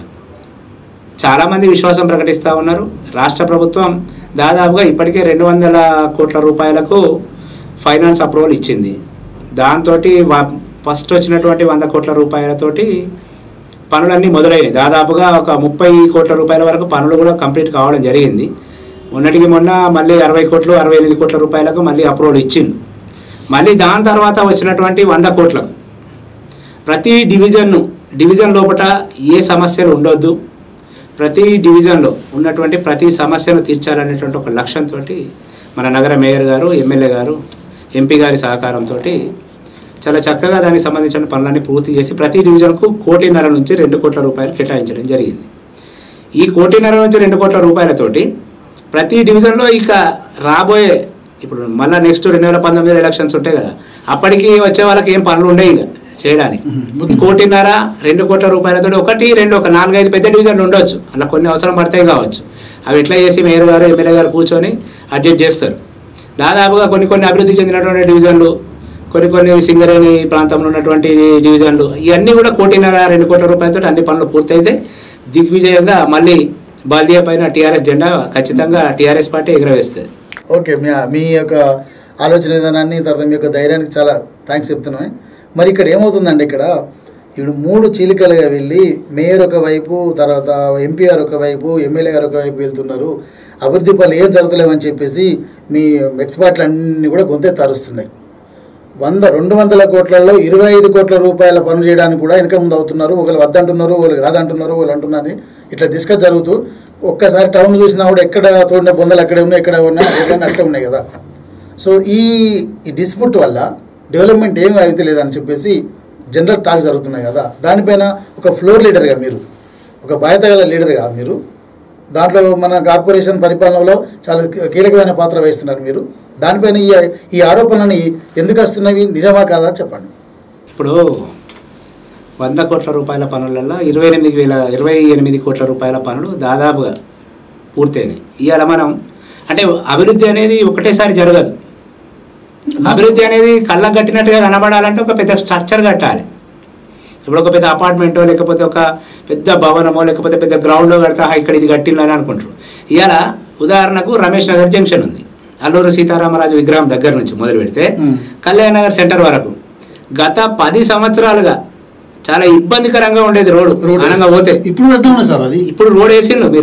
చాలామంది విశ్వాసం ప్రకటిస్తూ ఉన్నారు రాష్ట్ర ప్రభుత్వం దాదాపుగా ఇప్పటికే రెండు వందల కోట్ల రూపాయలకు ఫైనాన్స్ అప్రూవల్ ఇచ్చింది దాంతో ఫస్ట్ వచ్చినటువంటి వంద కోట్ల రూపాయలతోటి పనులన్నీ మొదలైనవి దాదాపుగా ఒక ముప్పై కోట్ల రూపాయల వరకు పనులు కూడా కంప్లీట్ కావడం జరిగింది మొన్నటికి మొన్న మళ్ళీ అరవై కోట్లు అరవై ఎనిమిది కోట్ల రూపాయలకు మళ్ళీ అప్రూవల్ ఇచ్చింది మళ్ళీ దాని తర్వాత వచ్చినటువంటి వంద కోట్లకు ప్రతి డివిజన్ను డివిజన్ లోపల ఏ సమస్యలు ఉండొద్దు ప్రతి డివిజన్లో ఉన్నటువంటి ప్రతి సమస్యను తీర్చాలనేటువంటి ఒక లక్ష్యంతో మన నగర మేయర్ గారు ఎమ్మెల్యే గారు ఎంపీ గారి సహకారంతో చాలా చక్కగా దానికి సంబంధించిన పనులన్నీ పూర్తి చేసి ప్రతి డివిజన్కు కోటిన్నర నుంచి రెండు కోట్ల రూపాయలు కేటాయించడం జరిగింది ఈ కోటిన్నర నుంచి రెండు కోట్ల రూపాయలతోటి ప్రతి డివిజన్లో ఇక రాబోయే ఇప్పుడు మళ్ళీ నెక్స్ట్ రెండు వేల పంతొమ్మిది ఎలక్షన్స్ ఉంటాయి కదా అప్పటికి వచ్చే వాళ్ళకి ఏం పనులు ఉండవు ఇక చేయడానికి మ్మ్. ఈ కోటిన్నర రెండు కోట్ల రూపాయలతో ఒకటి రెండు ఒక నాలుగైదు పెద్ద డివిజన్లు ఉండొచ్చు అలా కొన్ని అవసరం పడతాయి కావచ్చు అవి ఎట్లా చేసి మేయర్ గారు ఎమ్మెల్యే గారు కూర్చొని అడ్జస్ట్ చేస్తారు దాదాపుగా కొన్ని కొన్ని అభివృద్ధి చెందినటువంటి డివిజన్లు కొన్ని కొన్ని సింగరేణి ప్రాంతంలో ఉన్నటువంటి డివిజన్లు ఇవన్నీ కూడా కోటిన్నర రెండు కోట్ల రూపాయలతో అన్ని పనులు పూర్తయితే దిగ్విజయంగా మళ్ళీ బాల్దియా పైన టీఆర్ఎస్ జెండా ఖచ్చితంగా టీఆర్ఎస్ పార్టీ ఎగురవేస్తుంది ఓకే మీ మీ యొక్క ఆలోచన విధానాన్ని తర్వాత మీ యొక్క ధైర్యానికి చాలా థ్యాంక్స్ చెప్తున్నాను మరి ఇక్కడ ఏమవుతుందండి ఇక్కడ ఇప్పుడు మూడు చీలికలుగా వెళ్ళి మేయర్ ఒక వైపు తర్వాత ఎంపీ గారు ఒక వైపు ఎమ్మెల్యే గారు ఒక వైపు వెళ్తున్నారు అభివృద్ధి పనులు ఏం జరుగుతలేవని చెప్పేసి మీ ఎక్స్పర్ట్లు అన్నీ కూడా గొంతే తరుస్తున్నాయి వంద రెండు వందల కోట్లలో ఇరవై ఐదు కోట్ల రూపాయల పనులు చేయడానికి కూడా వెనక ముందు అవుతున్నారు ఒకరు వద్దంటున్నారు ఒకరు కాదంటున్నారు వాళ్ళు అంటున్నారు ఇట్లా డిస్కస్ జరుగుతూ ఒక్కసారి టౌన్ చూసినా కూడా ఎక్కడ తోడిన బొందలు అక్కడే ఉన్నాయి ఎక్కడ ఉన్నాయి ఎక్కడ అట్లే ఉన్నాయి కదా సో ఈ ఈ డిస్ప్యూట్ వల్ల డెవలప్మెంట్ ఏం అయితే లేదని చెప్పేసి జనరల్ టాక్ జరుగుతున్నాయి కదా దానిపైన ఒక ఫ్లోర్ లీడర్గా మీరు ఒక బాధ్యత గల లీడర్గా మీరు దాంట్లో మన కార్పొరేషన్ పరిపాలనలో చాలా కీ- కీలకమైన పాత్ర వహిస్తున్నారు మీరు దానిపైన ఈ ఈ ఆరోపణలని ఎందుకు వస్తున్నవి నిజమా కాదా చెప్పండి ఇప్పుడు వంద కోట్ల రూపాయల పనులలో ఇరవై ఎనిమిది వేల ఇరవై ఎనిమిది కోట్ల రూపాయల పనులు దాదాపుగా పూర్తయినాయి ఇవాళ మనం అంటే అభివృద్ధి అనేది ఒకటేసారి జరగదు అభివృద్ధి అనేది కళ్ళకు కట్టినట్టుగా కనబడాలంటే ఒక పెద్ద స్ట్రక్చర్ కట్టాలి ఇప్పుడు ఒక పెద్ద అపార్ట్మెంటో లేకపోతే ఒక పెద్ద భవనమో లేకపోతే పెద్ద గ్రౌండో కడతా "హా, ఇక్కడ ఇది కట్టిల్లని అనుకుంటారు ఇవాళ ఉదాహరణకు రమేష్ నగర్ జంక్షన్ ఉంది అల్లూరు సీతారామరాజు విగ్రహం దగ్గర నుంచి మొదలు పెడితే మ్మ్. కళ్యాణ్ నగర్ సెంటర్ వరకు గత పది సంవత్సరాలుగా చాలా ఇబ్బందికరంగా ఉండేది రోడ్డు రోడ్ అనంగా పోతే ఇప్పుడు ఎట్లా ఉంది సార్ అది ఇప్పుడు రోడ్ వేసిండ్రు మీరు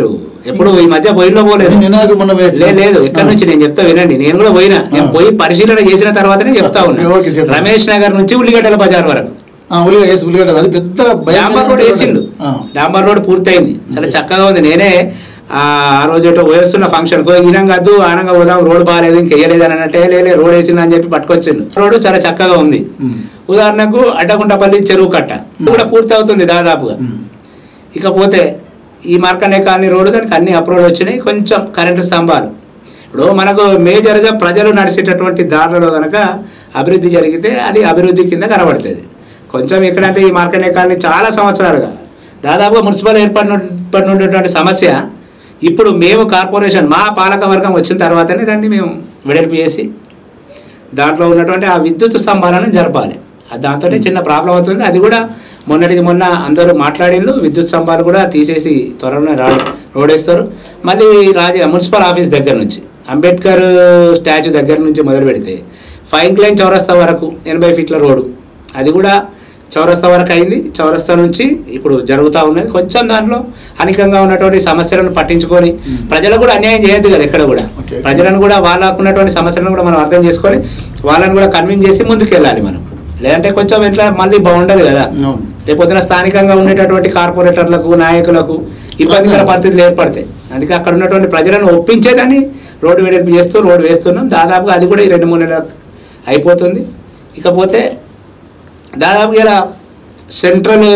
ఎప్పుడు ఈ మధ్య పోయినో పోలేదు నిన్న మొన్న పోయొచ్చు. లే- లేదు ఎక్కడి నుంచి నేను చెప్తా వినండి నేను కూడా పోయినా నేను ఆ. పోయి పరిశీలన చేసిన తర్వాతనే చెప్తా ఉన్నా ఓకే, చెప్పండి. రమేష్ నగర్ నుంచి ఉల్లిగడ్డల బజార్ వరకు ఆ, ఉల్లిగడ్డ వేసి ఉల్లిగడ్డ అది పెద్ద డాంబర్ రోడ్ వేసిండు ఆ. డాంబర్ రోడ్ పూర్తయింది చాలా చక్కగా ఉంది నేనే ఆ ఆ రోజు ఏటో పోయేస్తున్న ఫంక్షన్ ఈనం కాదు ఆనంగా పోదాం రోడ్ బాగాలేదు ఇంకెయ్యలేదు అని అంటే లేలే రోడ్ వేసింది అని చెప్పి పట్టుకొచ్చిండు రోడ్ చాలా చక్కగా ఉంది ఉమ్. ఉదాహరణకు అడ్డగుంటపల్లి చెరువు కట్ట ఇది కూడా పూర్తి అవుతుంది దాదాపుగా ఉమ్. ఇకపోతే ఈ మార్కండే కాలనీ రోడ్డు దానికి అన్ని అప్రూవల్ వచ్చినాయి కొంచెం కరెంటు స్తంభాలు ఇప్పుడు మనకు మేజర్గా ప్రజలు నడిచేటటువంటి దారులలో కనుక అభివృద్ధి జరిగితే అది అభివృద్ధి కింద కనబడుతుంది కొంచెం ఎక్కడంటే ఈ మార్కండే కాలనీ చాలా సంవత్సరాలుగా దాదాపుగా మున్సిపల్ ఏర్పడిన ఏర్పడిన ఉన్నటువంటి సమస్య ఇప్పుడు మేము కార్పొరేషన్ మా పాలక వర్గం వచ్చిన తర్వాతనే దాన్ని మేము వెడల్పు చేసి దాంట్లో ఉన్నటువంటి ఆ విద్యుత్ స్తంభాలను జరపాలి ఆ దాంతో చిన్న ప్రాబ్లం అవుతుంది అది కూడా మొన్నటికి మొన్న అందరూ మాట్లాడిండ్రు విద్యుత్ స్తంభాలు కూడా తీసేసి త్వరలోనే రా రోడ్ వేస్తారు మళ్ళీ రాజ మున్సిపల్ ఆఫీస్ దగ్గర నుంచి అంబేద్కర్ స్టాచ్యూ దగ్గర నుంచి మొదలు పెడితే ఫైన్ క్లైన్ చౌరస్తా వరకు ఎనభై ఫీట్ల రోడ్డు అది కూడా చౌరస్తా వరకు అయింది చౌరస్తా నుంచి ఇప్పుడు జరుగుతూ ఉన్నది కొంచెం దాంట్లో అనికంగా ఉన్నటువంటి సమస్యలను పట్టించుకొని ప్రజలకు కూడా అన్యాయం చేయొద్దు కదా ఎక్కడ కూడా Okay. ప్రజలను కూడా వాళ్ళకు ఉన్నటువంటి సమస్యలను కూడా మనం అర్థం చేసుకొని వాళ్ళని కూడా కన్విన్స్ చేసి ముందుకు వెళ్ళాలి మనం లేదంటే కొంచెం ఇట్లా మళ్ళీ బాగుండదు కదా అవును. రేపొద్దున స్థానికంగా ఉండేటటువంటి కార్పొరేటర్లకు నాయకులకు ఇబ్బందికర పరిస్థితులు ఏర్పడతాయి అందుకే అక్కడ ఉన్నటువంటి ప్రజలను ఒప్పించేదాన్ని రోడ్డు వెడల్పు చేస్తూ రోడ్డు వేస్తున్నాం దాదాపుగా అది కూడా ఈ రెండు మూడు నెలలు అయిపోతుంది ఇకపోతే దాదాపుగా ఇలా సెంట్రల్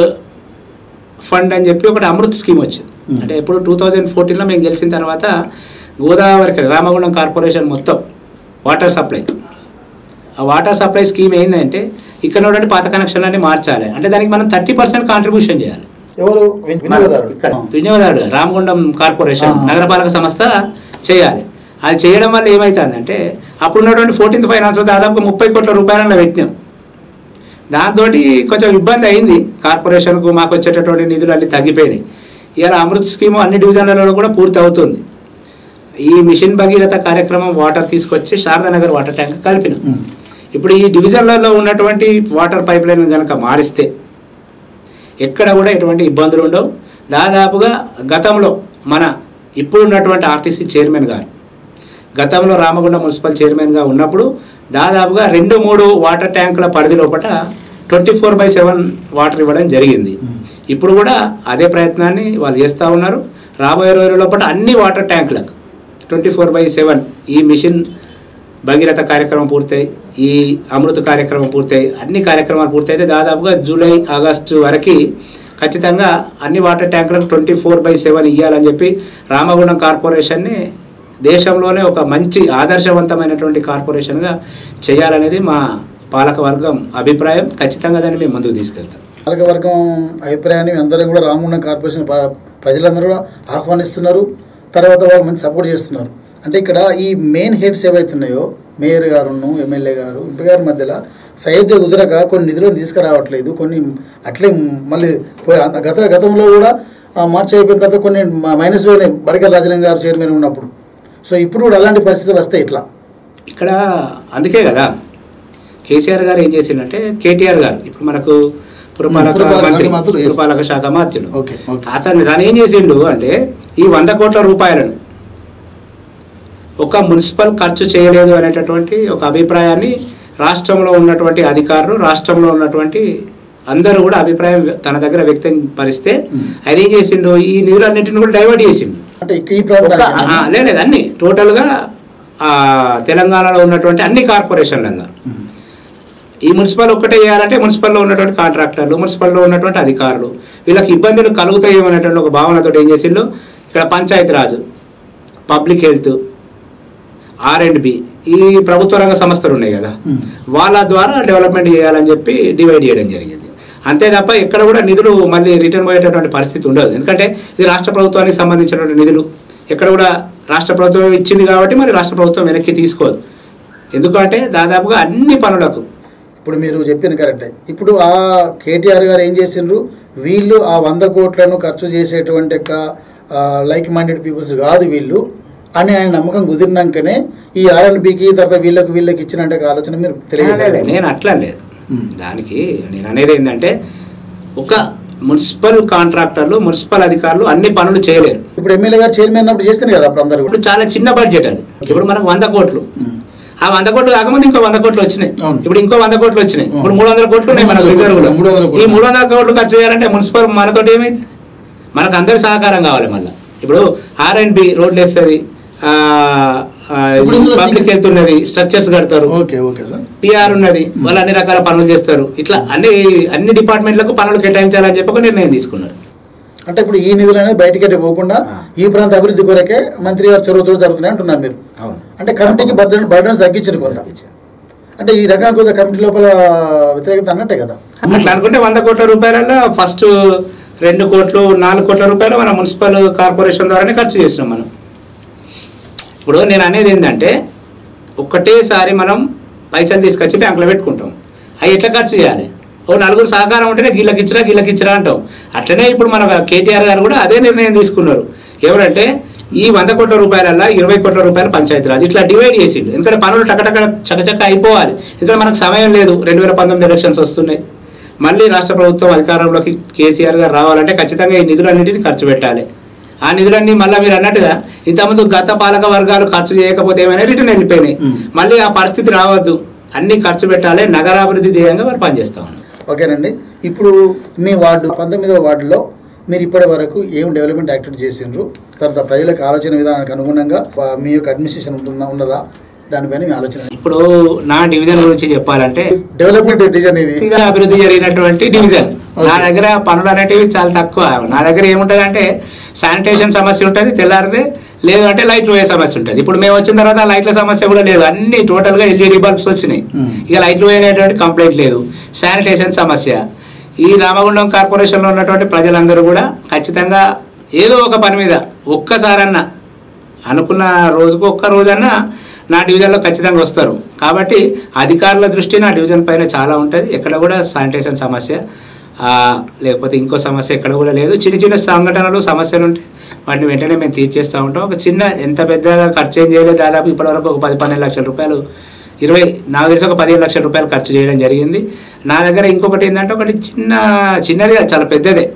ఫండ్ అని చెప్పి ఒకటి అమృత్ స్కీమ్ వచ్చింది Hmm. అంటే ఇప్పుడు టూ థౌజండ్ ఫోర్టీన్లో మేము గెలిచిన తర్వాత గోదావరికి రామగుండం కార్పొరేషన్ మొత్తం వాటర్ సప్లై ఆ వాటర్ సప్లై స్కీమ్ ఏంటంటే ఇక్కడ ఉన్నటువంటి పాత కనెక్షన్లన్నీ మార్చాలి అంటే దానికి మనం థర్టీ పర్సెంట్ కాంట్రిబ్యూషన్ చేయాలి ఎవరు విన్- వినియోగదారుడు ఇక్కడ ఆ. వినియోగదారుడు రామగుండం కార్పొరేషన్ ఆ. నగరపాలక సంస్థ చేయాలి అది చేయడం వల్ల ఏమవుతుందంటే అప్పుడు ఉన్నటువంటి ఫోర్టీన్త్ ఫైనాన్స్ దాదాపు ముప్పై కోట్ల రూపాయలను పెట్టినాం దాంతో కొంచెం ఇబ్బంది అయింది కార్పొరేషన్కు మాకు వచ్చేటటువంటి నిధులు అన్ని తగ్గిపోయినాయి ఇవాళ అమృత్ స్కీము అన్ని డివిజన్లలో కూడా పూర్తి అవుతుంది ఈ మిషన్ భగీరథ కార్యక్రమం వాటర్ తీసుకొచ్చి శారదానగర్ వాటర్ ట్యాంక్ కలిపినాం ఉమ్. ఇప్పుడు ఈ డివిజన్లలో ఉన్నటువంటి వాటర్ పైప్ లైన్ కనుక మారిస్తే ఎక్కడ కూడా ఎటువంటి ఇబ్బందులు ఉండవు దాదాపుగా గతంలో మన ఇప్పుడు ఉన్నటువంటి ఆర్టీసీ చైర్మన్ గారు గతంలో రామగుండం మున్సిపల్ చైర్మన్గా ఉన్నప్పుడు దాదాపుగా రెండు మూడు వాటర్ ట్యాంకుల పరిధి లోపల twenty four by seven water ఇవ్వడం జరిగింది ఇప్పుడు కూడా అదే ప్రయత్నాన్ని వాళ్ళు చేస్తూ ఉన్నారు రాబోయే రోజుల లోపల అన్ని వాటర్ ట్యాంకులకు ట్వంటీ ఫోర్ బై సెవెన్ ఈ మిషన్ భగీరథ కార్యక్రమం పూర్తయి ఈ అమృత కార్యక్రమం పూర్తయి అన్ని కార్యక్రమాలు పూర్తయితే దాదాపుగా జూలై ఆగస్టు వరకు ఖచ్చితంగా అన్ని వాటర్ ట్యాంకులకు ట్వంటీ ఫోర్ బై సెవెన్ ఇవ్వాలని చెప్పి రామగుండం కార్పొరేషన్ని దేశంలోనే ఒక మంచి ఆదర్శవంతమైనటువంటి కార్పొరేషన్గా చేయాలనేది మా పాలక వర్గం అభిప్రాయం ఖచ్చితంగా దాన్ని మేము ముందుకు తీసుకెళ్తాం పాలకవర్గం అభిప్రాయాన్ని అందరం కూడా రామగుండం కార్పొరేషన్ ప్ర- ప్రజలందరూ కూడా ఆహ్వానిస్తున్నారు తర్వాత వాళ్ళు మంచి సపోర్ట్ చేస్తున్నారు అంటే ఇక్కడ ఈ మెయిన్ హెడ్స్ ఏవైతున్నాయో మేయర్ గారును ఎమ్మెల్యే గారు ఎంపీ గారి మధ్యలో సైద్య కుదరక కొన్ని నిధులను తీసుకురావట్లేదు కొన్ని అట్లే మళ్ళీ పోయి- గత గతంలో కూడా ఆ, మార్చి అయిపోయిన తర్వాత కొన్ని మ- మైనస్ పోయినాయి బడకల్ రాజలింగ గారు చైర్మన్ ఉన్నప్పుడు సో ఇప్పుడు కూడా అలాంటి పరిస్థితి వస్తే ఇట్లా ఇక్కడ అందుకే కదా కేసీఆర్ గారు ఏం చేసిండంటే కేటీఆర్ గారు ఇప్పుడు మనకు పురపాలక పురపాలక శాఖ మంత్రి మంత్రులు, yes. పురపాలక శాఖ మంత్రులు ఓకే ఓకే అతన్ని దాని ఏం చేసిండు అంటే ఈ వంద కోట్ల రూపాయలను ఒక మున్సిపల్ ఖర్చు చేయలేదు అనేటటువంటి ఒక అభిప్రాయాన్ని రాష్ట్రంలో ఉన్నటువంటి అధికారులు రాష్ట్రంలో ఉన్నటువంటి అందరూ కూడా అభిప్రాయం తన దగ్గర వ్యక్తం పరిస్తే Hmm. ఆయన ఏం చేసిండు ఈ నిధులన్నింటిని కూడా డైవర్ట్ చేసిండు అంటే ఇక ఈ ఒక- ప్రాంతానికి ఆ, లేదు లేదు, అన్ని టోటల్గా ఆ, తెలంగాణలో ఉన్నటువంటి అన్ని కార్పొరేషన్లలో ఉమ్. ఈ మున్సిపల్ ఒక్కటే చేయాలంటే మున్సిపల్లో ఉన్నటువంటి కాంట్రాక్టర్లు మున్సిపల్లో ఉన్నటువంటి అధికారులు వీళ్ళకి ఇబ్బందులు కలుగుతాయేమో అనేటువంటి ఒక భావనతో ఏం చేసిండు ఇక్కడ Panchayati Raj public health R and B ఈ ప్రభుత్వ రంగ సంస్థలు ఉన్నాయి కదా ఉమ్. వాళ్ళ ద్వారా డెవలప్మెంట్ చేయాలని చెప్పి డివైడ్ చేయడం జరిగింది అంతే తప్ప ఎక్కడ కూడా నిధులు మళ్ళీ రిటర్న్ పోయేటటువంటి పరిస్థితి ఉండదు ఎందుకంటే ఇది రాష్ట్ర ప్రభుత్వానికి సంబంధించినటువంటి నిధులు ఎక్కడ కూడా రాష్ట్ర ప్రభుత్వం ఇచ్చింది కాబట్టి మరి రాష్ట్ర ప్రభుత్వం వెనక్కి తీసుకోదు ఎందుకంటే దాదాపుగా అన్ని పనులకు ఇప్పుడు మీరు చెప్పింది కరెక్టే ఇప్పుడు ఆ కేటీఆర్ గారు ఏం చేసిండ్రు వీళ్ళు ఆ వంద కోట్లను ఖర్చు చేసేటువంటి యొక్క లైక్ మైండెడ్ పీపుల్స్ కాదు వీళ్ళు అని ఆయన నమ్మకం కుదిరినాకనే ఈ ఆర్ఎన్బికి తర్వాత వీళ్ళకి వీళ్ళకి ఇచ్చినట్టు ఆలోచన మీరు తెలియజేశారు నేను అట్లా లేదు ఉమ్. దానికి నేను అనేది ఏంటంటే ఒక మున్సిపల్ కాంట్రాక్టర్లు మున్సిపల్ అధికారులు అన్ని పనులు చేయలేరు ఇప్పుడు ఎమ్మెల్యే గారు చైర్మన్ అప్పుడు చేస్తారు కదా అప్పుడు అందరు కూడా ఇప్పుడు చాలా చిన్న బడ్జెట్ అది ఇప్పుడు మనకు వంద కోట్లు ఉమ్. ఆ వంద కోట్లు కాకముందు ఇంకో వంద కోట్లు వచ్చినాయి అవును. ఇప్పుడు ఇంకో వంద కోట్లు వచ్చినాయి అవును. ఇప్పుడు మూడు వందల కోట్లు ఉన్నాయి మనకు మూడు వందల రిజర్వ్ కోట్లు, మూడు వందల కోట్లు. ఈ మూడు వందల కోట్లు ఖర్చు చేయాలంటే మున్సిపల్ మనతోటి ఏమైంది మనకు అందరి సహకారం కావాలి మళ్ళీ ఇప్పుడు ఆర్ అండ్ బి రోడ్లు వేస్తుంది ఇప్పుడు ఇందులో పబ్లిక్ హెల్త్ ఉన్నది స్ట్రక్చర్స్ కడతారు ఓకే ఓకే సార్ పిఆర్ ఉన్నది వాళ్ళు అన్ని రకాల పనులు చేస్తారు ఇట్లా అన్ని అన్ని డిపార్ట్మెంట్లకు పనులు కేటాయించాలని చెప్పి ఒక నిర్ణయం తీసుకున్నారు అంటే ఇప్పుడు ఈ నిధులు అనేది బయటికి అయితే పోకుండా ఆ. ఈ ప్రాంత అభివృద్ధి కొరకే మంత్రి గారు చొరవతో జరుగుతున్నాయి అంటున్నారు మీరు అవును అంటే కమిటీకి బర్డన్ బర్డన్స్ తగ్గించారు కొంత అంటే ఈ రకంగా కొంత కమిటీ లోపల వ్యతిరేకత అన్నట్టే కదా అట్లా అనుకుంటే వంద కోట్ల రూపాయలలో ఫస్ట్ రెండు కోట్లు నాలుగు కోట్ల రూపాయలు మన మున్సిపల్ కార్పొరేషన్ ద్వారానే ఖర్చు చేసినాం మనం ఇప్పుడు నేను అనేది ఏంటంటే ఒక్కటేసారి మనం పైసలు తీసుకొచ్చి బ్యాంకులో పెట్టుకుంటాం అవి ఎట్లా ఖర్చు చేయాలి ఓ నలుగురు సహకారం ఉంటేనే గిళ్ళకి ఇచ్చిరా గిళ్ళకి ఇచ్చిరా అంటాం అట్లనే ఇప్పుడు మన కేటీఆర్ గారు కూడా అదే నిర్ణయం తీసుకున్నారు ఎవరంటే ఈ వంద కోట్ల రూపాయలల్లో ఇరవై కోట్ల రూపాయలు పంచాయతీరాజ్ ఇట్లా డివైడ్ చేసిండు ఎందుకంటే పనులు టకటక చకచక అయిపోవాలి ఇక్కడ మనకు సమయం లేదు రెండు వేల పంతొమ్మిది ఎలక్షన్స్ వస్తున్నాయి మళ్ళీ రాష్ట్ర ప్రభుత్వం అధికారంలోకి కేసీఆర్ గారు రావాలంటే ఖచ్చితంగా ఈ నిధులన్నింటినీ ఖర్చు పెట్టాలి ఆ నిధులన్నీ మళ్ళీ మీరు అన్నట్టుగా ఇంతకుముందు గత పాలక వర్గాలు ఖర్చు చేయకపోతే ఏమైనా రిటర్న్ వెళ్ళిపోయినాయి మ్. మళ్ళీ ఆ పరిస్థితి రావద్దు అన్ని ఖర్చు పెట్టాలి నగరాభివృద్ధి ధ్యేయంగా వారు పనిచేస్తా ఉన్నారు ఓకేనండి ఇప్పుడు మీ వార్డు పంతొమ్మిదవ వార్డులో మీరు ఇప్పటి వరకు ఏం డెవలప్మెంట్ యాక్టివిటీ చేసిండ్రు తర్వాత ప్రజలకు ఆలోచన విధానానికి అనుగుణంగా ఆ, మీ యొక్క అడ్మినిస్ట్రేషన్ ఉంటుందా ఉన్నదా దానిపైన మీ ఆలోచన ఇప్పుడు నా డివిజన్ గురించి చెప్పాలంటే డెవలప్మెంట్ డిజైన్ ఇది పూర్తిగా అభివృద్ధి జరిగినటువంటి డివిజన్ Okay. నా దగ్గర పనులు అనేటివి చాలా తక్కువ నా దగ్గర ఏముంటుంది అంటే శానిటేషన్ సమస్య ఉంటుంది తెల్లారితే లేదు అంటే లైట్లు పోయే సమస్య ఉంటుంది ఇప్పుడు మేము వచ్చిన తర్వాత ఆ లైట్ల సమస్య కూడా లేదు అన్ని టోటల్గా ఎల్ఈడి బల్బ్స్ వచ్చినాయి Hmm. ఇక లైట్లు పోయినటువంటి కంప్లైంట్ లేదు శానిటేషన్ సమస్య ఈ రామగుండం కార్పొరేషన్లో ఉన్నటువంటి ప్రజలందరూ కూడా ఖచ్చితంగా ఏదో ఒక పని మీద ఒక్కసారన్నా అనుకున్న రోజుకు ఒక్క రోజన్నా నా డివిజన్లో ఖచ్చితంగా వస్తారు కాబట్టి అధికారుల దృష్టి నా డివిజన్ పైన చాలా ఉంటుంది ఎక్కడ కూడా శానిటేషన్ సమస్య ఆ, లేకపోతే ఇంకో సమస్య ఎక్కడ కూడా లేదు చిన్న చిన్న సంఘటనలు సమస్యలు ఉంటాయి వాటిని వెంటనే మేము తీర్చేస్తూ ఉంటాం ఒక చిన్న ఎంత పెద్దగా ఖర్చు ఏం చేయలేదు దాదాపు ఇప్పటివరకు ఒక పది పన్నెండు లక్షల రూపాయలు ఇరవై నాకు తెలిసి ఒక పదిహేను లక్షల రూపాయలు ఖర్చు చేయడం జరిగింది నా దగ్గర ఇంకొకటి ఏంటంటే ఒకటి చిన్న చిన్నది కాదు, చాలా పెద్దదే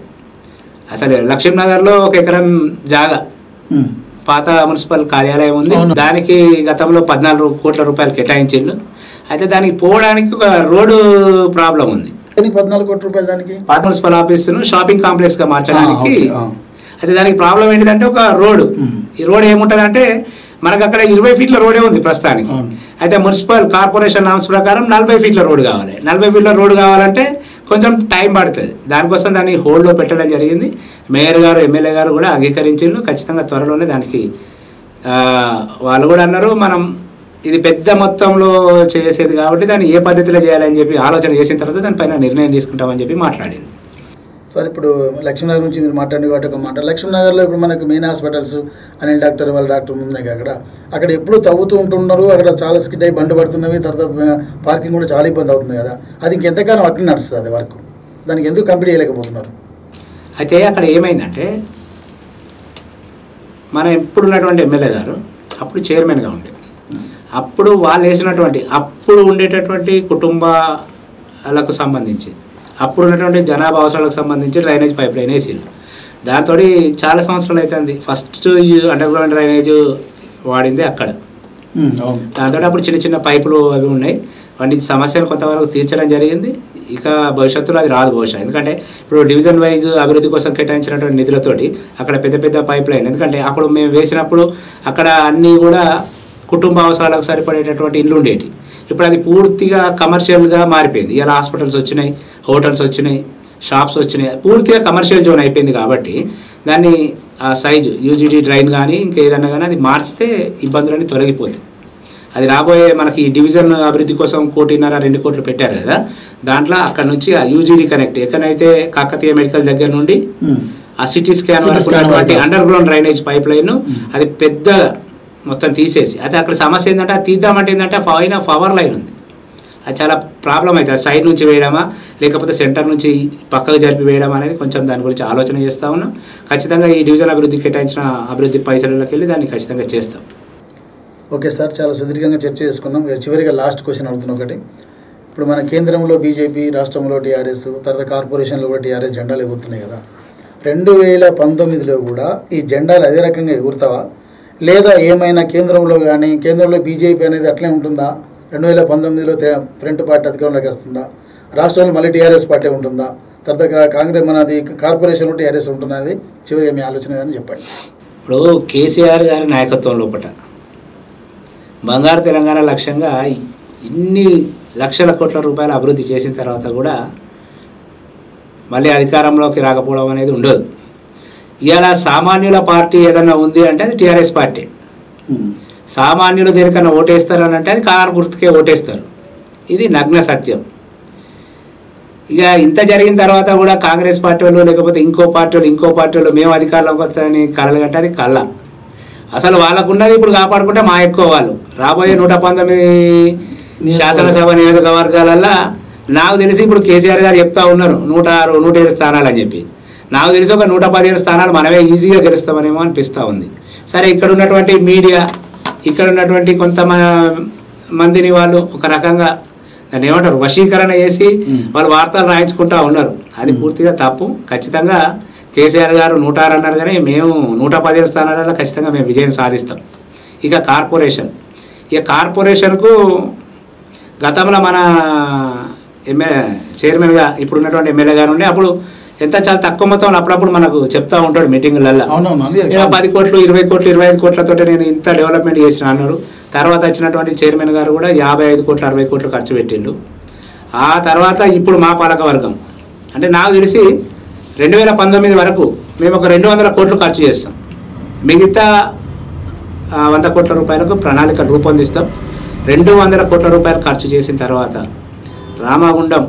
అసలు లక్ష్మీనగర్లో ఒక ఎకరం జాగా ఉమ్. పాత మున్సిపల్ కార్యాలయం ఉంది అవును. దానికి గతంలో పద్నాలుగు కోట్ల రూపాయలు కేటాయించిండు అయితే దానికి పోవడానికి ఒక రోడ్డు ప్రాబ్లం ఉంది దానికి పద్నాలుగు కోట్ల రూపాయలు దానికి పాత మున్సిపల్ ఆఫీస్ను షాపింగ్ కాంప్లెక్స్ గా మార్చడానికి ఆ, ఓకే, ఆ. అయితే దానికి ప్రాబ్లం ఏంటిదంటే ఒక రోడ్డు మ్మ్. ఈ రోడ్ ఏముంటుందంటే మనకు అక్కడ ఇరవై ఫీట్ల రోడే ఉంది ప్రస్తుతానికి అవును. అయితే మున్సిపల్ కార్పొరేషన్ నామ్స్ ప్రకారం నలభై ఫీట్ల రోడ్డు కావాలి నలభై ఫీట్ల రోడ్డు కావాలంటే కొంచెం టైం పడుతుంది దానికోసం దాన్ని హోల్డ్లో పెట్టడం జరిగింది మేయర్ గారు ఎమ్మెల్యే గారు కూడా అంగీకరించిండ్రు ఖచ్చితంగా త్వరలోనే దానికి ఆ, వాళ్ళు కూడా అన్నారు మనం ఇది పెద్ద మొత్తంలో చేసేది కాబట్టి దాన్ని ఏ పద్ధతిలో చేయాలని చెప్పి ఆలోచన చేసిన తర్వాత దానిపైన నిర్ణయం తీసుకుంటామని చెప్పి మాట్లాడింది సార్ ఇప్పుడు లక్ష్మీనగర్ నుంచి మీరు మాట్లాడి కాబట్టి ఒక మాట లక్ష్మీనగర్లో ఇప్పుడు మనకు మెయిన్ హాస్పిటల్స్ అనిల్ డాక్టర్ వాళ్ళ డాక్టర్ ఉన్నాయి అక్కడ అక్కడ ఎప్పుడు తవ్వుతూ ఉంటున్నారు అక్కడ చాలా స్కిడ్ అయి బండి పడుతున్నవి తర్వాత పార్కింగ్ కూడా చాలా ఇబ్బంది అవుతుంది కదా అది ఇంకెంతకాలం అట్లా నడుస్తుంది అది వర్క్ దానికి ఎందుకు కంప్లీట్ చేయలేకపోతున్నారు అయితే అక్కడ ఏమైందంటే మన ఇప్పుడున్నటువంటి ఎమ్మెల్యే గారు అప్పుడు చైర్మన్గా ఉండే అప్పుడు వాళ్ళు వేసినటువంటి అప్పుడు ఉండేటటువంటి కుటుంబాలకు సంబంధించి అప్పుడు ఉన్నటువంటి జనాభా అవసరాలకు సంబంధించి డ్రైనేజ్ పైప్ లైన్ వేసిండు దాంతో చాలా సంవత్సరాలు అవుతుంది ఫస్ట్ అండర్ గ్రౌండ్ డ్రైనేజ్ వాడింది అక్కడ ఉమ్, అవును దాంతో అప్పుడు చిన్న చిన్న పైపులు అవి ఉన్నాయి వాటి సమస్యను కొంతవరకు తీర్చడం జరిగింది ఇక భవిష్యత్తులో అది రాదు బహుశా ఎందుకంటే ఇప్పుడు డివిజన్ వైజ్ అభివృద్ధి కోసం కేటాయించినటువంటి నిధులతోటి అక్కడ పెద్ద పెద్ద పైప్ లైన్ ఎందుకంటే అప్పుడు మేము వేసినప్పుడు అక్కడ అన్నీ కూడా కుటుంబ అవసరాలకు సరిపడేటటువంటి ఇల్లు ఉండేటి ఇప్పుడు అది పూర్తిగా కమర్షియల్గా మారిపోయింది ఇలా హాస్పిటల్స్ వచ్చినాయి హోటల్స్ వచ్చినాయి షాప్స్ వచ్చినాయి పూర్తిగా కమర్షియల్ జోన్ అయిపోయింది కాబట్టి దాన్ని ఆ సైజు యూజీడీ డ్రైన్ కానీ ఇంకా ఏదన్నా కానీ అది మార్చితే ఇబ్బందులన్నీ తొలగిపోతాయి అది రాబోయే మనకి ఈ డివిజన్ అభివృద్ధి కోసం కోటిన్నర రెండు కోట్లు పెట్టారు కదా దాంట్లో అక్కడ నుంచి ఆ యూజీడీ కనెక్ట్ ఎక్కడైతే కాకతీయ మెడికల్ దగ్గర నుండి ఉమ్, ఆ సిటీ స్కాన్ CT వరకు scan ఉన్నటువంటి వరకు. Underground drainage pipeline Hmm. అది పెద్దగా మొత్తం తీసేసి అయితే అక్కడ సమస్య ఏంటంటే అది తీద్దామంటే ఏంటంటే పైన పవర్ లైన్ ఉంది అది చాలా ప్రాబ్లం అవుతుంది సైడ్ నుంచి వేయడమా లేకపోతే సెంటర్ నుంచి పక్కకు జరిపి వేయడం అనేది కొంచెం దాని గురించి ఆలోచన చేస్తూ ఉన్నాం ఖచ్చితంగా ఈ డివిజన్ అభివృద్ధి కేటాయించిన అభివృద్ధి పైసలకి వెళ్ళి దాన్ని ఖచ్చితంగా చేస్తాం ఓకే సార్ చాలా సుదీర్ఘంగా చర్చ చేసుకున్నాం ఇక చివరిగా లాస్ట్ క్వశ్చన్ అడుగుతున్నా ఒకటి ఇప్పుడు మన కేంద్రంలో బీజేపీ రాష్ట్రంలో టీఆర్ఎస్ తర్వాత కార్పొరేషన్లో కూడా టీఆర్ఎస్ జెండాలు ఎగురుతున్నాయి కదా రెండు వేల పంతొమ్మిదిలో కూడా ఈ జెండాలు అదే రకంగా ఎగురుతావా లేదా ఏమైనా కేంద్రంలో కానీ కేంద్రంలో బీజేపీ అనేది అట్లే ఉంటుందా రెండు వేల పంతొమ్మిదిలో తే- ఫ్రంట్ పార్టీ అధికారంలోకి వస్తుందా రాష్ట్రంలో మళ్ళీ టీఆర్ఎస్ పార్టీ ఉంటుందా తర్వాత కా- కాంగ్రెస్ మనది కార్పొరేషన్ టీఆర్ఎస్ ఉంటున్నది చివరిగా మీ ఆలోచన ఏదని చెప్పండి ఇప్పుడు కేసీఆర్ గారి నాయకత్వం లోపల బంగారు తెలంగాణ లక్ష్యంగా ఇన్ని లక్షల కోట్ల రూపాయల అభివృద్ధి చేసిన తర్వాత కూడా మళ్ళీ అధికారంలోకి రాకపోవడం అనేది ఉండదు ఇలా సామాన్యుల పార్టీ ఏదైనా ఉంది అంటే అది టీఆర్ఎస్ పార్టీ సామాన్యులు దేనికన్నా ఓటేస్తారని అంటే అది కారు గుర్తుకే ఓటేస్తారు ఇది నగ్న సత్యం ఇక ఇంత జరిగిన తర్వాత కూడా కాంగ్రెస్ పార్టీ వాళ్ళు లేకపోతే ఇంకో పార్టీ వాళ్ళు ఇంకో పార్టీ వాళ్ళు మేము అధికారంలోకి వస్తామని కలలు కంటే అది కళ్ళ అసలు వాళ్ళకున్నది ఇప్పుడు కాపాడుకుంటే మా ఎక్కువ వాళ్ళు రాబోయే నూట పంతొమ్మిది శాసనసభ నియోజకవర్గాలల్లో నాకు తెలిసి ఇప్పుడు కేసీఆర్ గారు చెప్తా ఉన్నారు నూట ఆరు నూట ఏడు స్థానాలు అని చెప్పి నాకు తెలిసి ఒక నూట పదిహేను స్థానాలు మనమే ఈజీగా గెలుస్తామనేమో అనిపిస్తూ ఉంది సరే ఇక్కడ ఉన్నటువంటి మీడియా ఇక్కడ ఉన్నటువంటి కొంత మందిని వాళ్ళు ఒక రకంగా దాన్ని ఏమంటారు వశీకరణ చేసి మ్మ్. వాళ్ళు వార్తలు రాయించుకుంటా ఉన్నారు అది పూర్తిగా తప్పు ఖచ్చితంగా కేసీఆర్ గారు నూట ఆరు అన్నారు కానీ మేము నూట పదిహేను స్థానాలలో ఖచ్చితంగా మేము విజయం సాధిస్తాం ఇక కార్పొరేషన్ ఇక కార్పొరేషన్కు గతంలో మన ఎమ్మెల్యే చైర్మన్గా ఇప్పుడు ఉన్నటువంటి ఎమ్మెల్యే గారు ఉండే అప్పుడు ఎంత చాలా తక్కువ మొత్తంలో అప్పుడప్పుడు మనకు చెప్తా ఉంటాడు మీటింగులలో అవునవును అది నేను పది కోట్లు ఇరవై కోట్లు ఇరవై ఐదు కోట్లతో నేను ఇంత డెవలప్మెంట్ చేసిన అన్నారు తర్వాత వచ్చినటువంటి చైర్మన్ గారు కూడా యాభై ఐదు కోట్లు అరవై కోట్లు ఖర్చు పెట్టిండు ఆ తర్వాత ఇప్పుడు మా పాలక వర్గం అంటే నాకు తెలిసి రెండు వేల పంతొమ్మిది వరకు మేము ఒక రెండు వందల కోట్లు ఖర్చు చేస్తాం మిగతా ఆ, వంద కోట్ల రూపాయలకు ప్రణాళిక రూపొందిస్తాం రెండు వందల కోట్ల రూపాయలు ఖర్చు చేసిన తర్వాత రామగుండం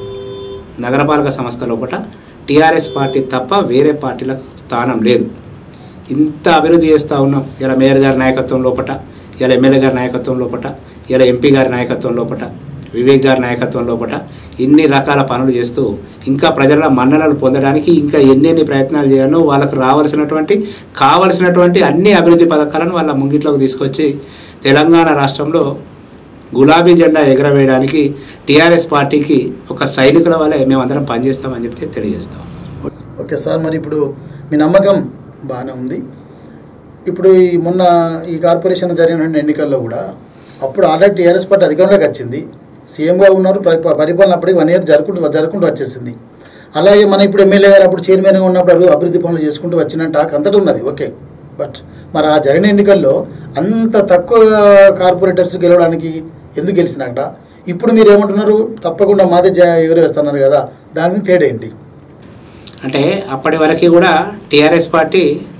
నగరపాలక సంస్థ లోపల టీఆర్ఎస్ పార్టీ తప్ప వేరే పార్టీలకు స్థానం లేదు ఇంత అభివృద్ధి చేస్తూ ఉన్నాం ఇలా మేయర్ గారి నాయకత్వం లోపట ఇలా ఎమ్మెల్యే గారి నాయకత్వం లోపట ఇలా ఎంపీ గారి నాయకత్వం లోపట వివేక్ గారి నాయకత్వం లోపట ఇన్ని రకాల పనులు చేస్తూ ఇంకా ప్రజల మన్ననలు పొందడానికి ఇంకా ఎన్నెన్ని ప్రయత్నాలు చేయాలో వాళ్ళకు రావాల్సినటువంటి కావలసినటువంటి అన్ని అభివృద్ధి పథకాలను వాళ్ళ ముంగిట్లోకి తీసుకొచ్చి తెలంగాణ రాష్ట్రంలో గులాబీ జెండా ఎగరవేయడానికి టీఆర్ఎస్ పార్టీకి ఒక సైనికుల వల్ల మేమందరం పనిచేస్తామని చెప్తే తెలియజేస్తాం ఓకే సార్ మరి ఇప్పుడు మీ నమ్మకం బాగానే ఉంది ఇప్పుడు ఈ మొన్న ఈ కార్పొరేషన్ జరిగిన ఎన్నికల్లో కూడా అప్పుడు ఆల్రెడీ టీఆర్ఎస్ పార్టీ అధికారంలోకి వచ్చింది సీఎంగా ఉన్నారు పరి- పరిపాలన అప్పటికి వన్ ఇయర్ జరుపుకుంటూ జరుపుకుంటూ వచ్చేసింది అలాగే మన ఇప్పుడు ఎమ్మెల్యే గారు అప్పుడు చైర్మన్గా ఉన్నప్పుడు అభివృ- అభివృద్ధి పనులు చేసుకుంటూ వచ్చిన టాక్ అంతటా ఉన్నది ఓకే బట్ మరి ఆ జరిగిన ఎన్నికల్లో అంత తక్కువ కార్పొరేటర్స్ గెలవడానికి ఎందుకు గెలిచినట ఇప్పుడు మీరు ఏమంటున్నారు తప్పకుండా మాదే జ- ఎగురవేస్తున్నారు కదా దాని మీద తేడా ఏంటి అంటే అప్పటి వరకు కూడా టీఆర్ఎస్ పార్టీ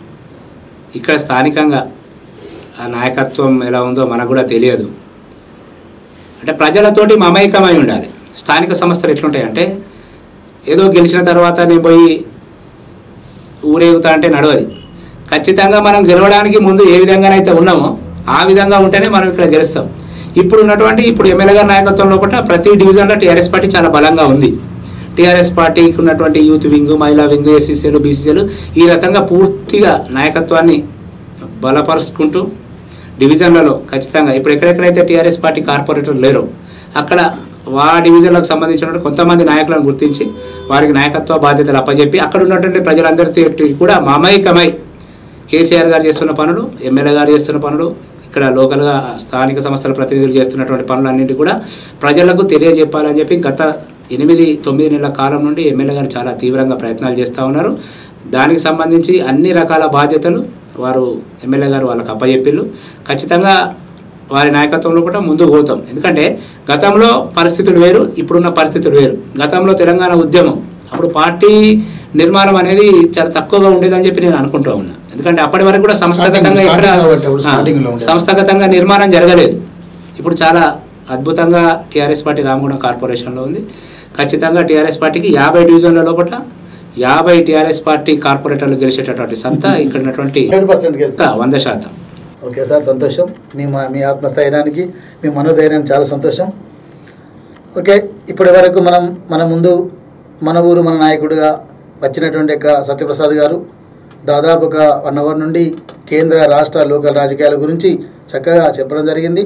ఇక్కడ స్థానికంగా ఆ నాయకత్వం ఎలా ఉందో మనకు కూడా తెలియదు అంటే ప్రజలతోటి మమైకమై ఉండాలి స్థానిక సంస్థలు ఎట్లుంటాయి అంటే ఏదో గెలిచిన తర్వాత నేను పోయి ఊరేగుతా అంటే నడవది ఖచ్చితంగా మనం గెలవడానికి ముందు ఏ విధంగానైతే ఉన్నామో ఆ విధంగా ఉంటేనే మనం ఇక్కడ గెలుస్తాం ఇప్పుడు ఉన్నటువంటి ఇప్పుడు ఎమ్మెల్యే గారి నాయకత్వం లోపల ప్రతి డివిజన్లో టీఆర్ఎస్ పార్టీ చాలా బలంగా ఉంది టీఆర్ఎస్ పార్టీకి ఉన్నటువంటి యూత్ వింగ్ మహిళా వింగ్ ఎస్సీసీలు బీసీసీలు ఈ రకంగా పూర్తిగా నాయకత్వాన్ని బలపరుచుకుంటూ డివిజన్లలో ఖచ్చితంగా ఇప్పుడు ఎక్కడెక్కడైతే టీఆర్ఎస్ పార్టీ కార్పొరేటర్లు లేరో అక్కడ వా డివిజన్లకు సంబంధించిన కొంతమంది నాయకులను గుర్తించి వారికి నాయకత్వ బాధ్యతలు అప్పచెప్పి అక్కడ ఉన్నటువంటి ప్రజలందరితో కూడా మమైకమై కేసీఆర్ గారు చేస్తున్న పనులు ఎమ్మెల్యే గారు చేస్తున్న పనులు ఇక్కడ లోకల్గా స్థానిక సంస్థల ప్రతినిధులు చేస్తున్నటువంటి పనులన్నింటి కూడా ప్రజలకు తెలియజెప్పాలని చెప్పి గత ఎనిమిది తొమ్మిది నెలల కాలం నుండి ఎమ్మెల్యే గారు చాలా తీవ్రంగా ప్రయత్నాలు చేస్తూ ఉన్నారు దానికి సంబంధించి అన్ని రకాల బాధ్యతలు వారు ఎమ్మెల్యే గారు వాళ్ళకి అప్పచెప్పిళ్ళు ఖచ్చితంగా వారి నాయకత్వంలో కూడా ముందుకు పోతాం ఎందుకంటే గతంలో పరిస్థితులు వేరు ఇప్పుడున్న పరిస్థితులు వేరు గతంలో తెలంగాణ ఉద్యమం అప్పుడు పార్టీ నిర్మాణం అనేది చాలా తక్కువగా ఉండేదని చెప్పి నేను అనుకుంటూ ఉన్నా ఎందుకంటే అప్పటి వరకు కూడా సంస్థాగతంగా Starting- ఎక్కడ starting కాబట్టి అప్పుడు ఆ, starting లో ఉండేది. సంస్థాగతంగా నిర్మాణం జరగలేదు ఇప్పుడు చాలా అద్భుతంగా టీఆర్ఎస్ పార్టీ రామగుండం కార్పొరేషన్లో ఉంది ఖచ్చితంగా టీఆర్ఎస్ పార్టీకి యాభై డివిజన్ల లోపల యాభై టీఆర్ఎస్ పార్టీ కార్పొరేటర్లు గెలిచేటటువంటి సంత ఇక్కడ ఉన్నటువంటి హండ్రెడ్ పర్సెంట్ గెలుస్తా వంద శాతం ఓకే సార్ సంతోషం మీ మా మీ ఆత్మస్థైర్యానికి మీ మనోధైర్యానికి చాలా సంతోషం ఓకే ఇప్పటి వరకు మనం మన ముందు మన ఊరు మన నాయకుడిగా వచ్చినటువంటి యొక్క సత్యప్రసాద్ గారు దాదాపు ఒక వన్ అవర్ నుండి కేంద్ర రాష్ట్ర లోకల్ రాజకీయాల గురించి చక్కగా చెప్పడం జరిగింది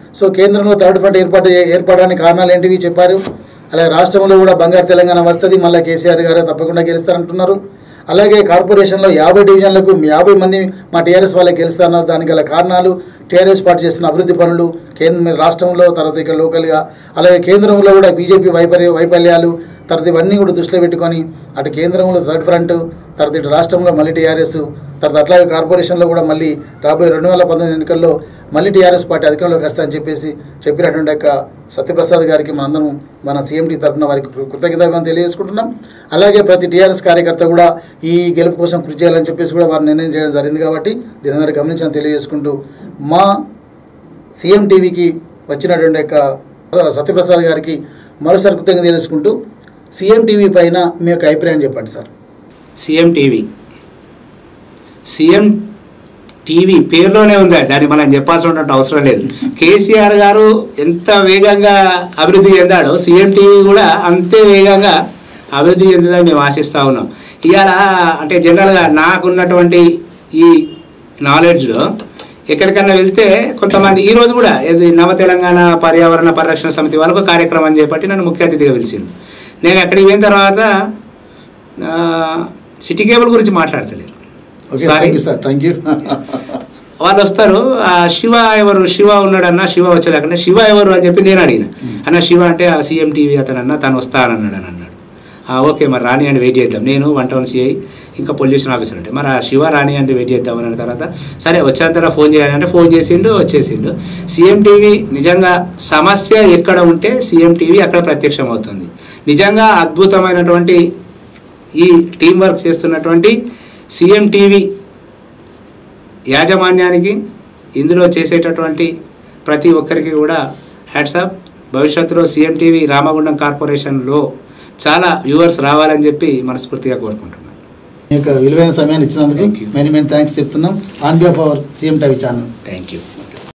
సో కేంద్రంలో థర్డ్ ఫ్రంట్ ఏర్పాటు ఏర్పడడానికి కారణాలు ఏంటివి చెప్పారు అలాగే రాష్ట్రంలో కూడా బంగారు తెలంగాణ వస్తుంది మళ్ళీ కేసీఆర్ గారు తప్పకుండా గెలుస్తారంటున్నారు అలాగే కార్పొరేషన్లో యాభై డివిజన్లకు యాభై మంది మా టీఆర్ఎస్ వాళ్ళకి గెలుస్తున్నారు దానికి గల కారణాలు టీఆర్ఎస్ పార్టీ చేస్తున్న అభివృద్ధి పనులు కేంద్ర రాష్ట్రంలో తర్వాత ఇక్కడ లోకల్గా అలాగే కేంద్రంలో కూడా బీజేపీ వైఫల్య వైఫల్యాలు తర్వాత ఇవన్నీ కూడా దృష్టిలో పెట్టుకొని అటు కేంద్రంలో థర్డ్ ఫ్రంట్ తర్వాత ఇటు రాష్ట్రంలో మళ్ళీ టీఆర్ఎస్ తర్వాత అట్లాగే కార్పొరేషన్లో కూడా మళ్ళీ రాబోయే రెండు వేల పంతొమ్మిది ఎన్నికల్లో మళ్ళీ టీఆర్ఎస్ పార్టీ అధికారంలోకి వస్తాయని చెప్పేసి చెప్పినటువంటి యొక్క సత్యప్రసాద్ గారికి మనందరం మన సీఎండి తరఫున వారికి కృతజ్ఞతలు తెలియజేసుకుంటున్నాం అలాగే ప్రతి టీఆర్ఎస్ కార్యకర్త కూడా ఈ గెలుపు కోసం కృషి చేయాలని చెప్పేసి కూడా వారు నిర్ణయం చేయడం జరిగింది కాబట్టి దీని అందరూ గమనించాలని తెలియజేసుకుంటూ మా సీఎం టీవీకి వచ్చినటువంటి యొక్క సత్యప్రసాద్ గారికి మరోసారి కృతజ్ఞత తెలుసుకుంటూ సీఎం టీవీ పైన మీ యొక్క అభిప్రాయం చెప్పండి sir CM TV CM TV పేరులోనే ఉంది దాన్ని మనం చెప్పాల్సిన అవసరం లేదు కేసీఆర్ గారు ఎంత వేగంగా అభివృద్ధి చెందాడో సీఎం టీవీ కూడా అంతే వేగంగా అభివృద్ధి చెందుదని మేము ఆశిస్తూ ఉన్నాం ఇవాళ అంటే జనరల్గా నాకున్నటువంటి ఈ నాలెడ్జ్లో ఎక్కడికన్నా వెళ్తే కొంతమంది ఈ రోజు కూడా ఇది నవ తెలంగాణ పర్యావరణ పరిరక్షణ సమితి వాళ్ళకు కార్యక్రమం చేపట్టి నన్ను ముఖ్య అతిథిగా పిలిచింది నేను అక్కడికి పోయిన తర్వాత ఆ, సిటీ కేబుల్ గురించి మాట్లాడతలేరు okay sorry thank you sir thank you వాళ్ళు వస్తారు ఆ శివ ఎవరు శివ ఉన్నాడన్న శివ వచ్చేదాకన్నా శివ ఎవరు అని చెప్పి నేను అడిగిన అన్న శివ అంటే ఆ సీఎం టీవీ అతను అన్న తను వస్తానన్నాడు అని అన్నాడు "ఆ, ఓకే మరి రాని అని వెయిట్ చేద్దాం నేను వన్ టౌన్ సిఐ ఇంకా పొల్యూషన్ ఆఫీసర్ అంటే మరి ఆ శివ రాని అంటే వెయిట్ చేద్దాం అన్న తర్వాత సరే వచ్చేంతలో ఫోన్ చేయాలి అంటే ఫోన్ చేసిండు వచ్చేసిండు సీఎం టీవీ నిజంగా సమస్య ఎక్కడ ఉంటే సీఎం టీవీ అక్కడ ప్రత్యక్షం అవుతుంది నిజంగా అద్భుతమైనటువంటి ఈ టీం వర్క్ చేస్తున్నటువంటి సీఎం టీవీ యాజమాన్యానికి ఇందులో చేసేటటువంటి ప్రతి ఒక్కరికి కూడా హ్యాట్సాప్ భవిష్యత్తులో సీఎం టీవీ రామగుండం కార్పొరేషన్లో చాలా వ్యూవర్స్ రావాలని చెప్పి మనస్ఫూర్తిగా కోరుకుంటున్నాను మీ యొక్క విలువైన సమయాన్ని ఇచ్చినందుకు Thank you. Many many thanks చెప్తున్నాం on behalf our CM TV channel thank you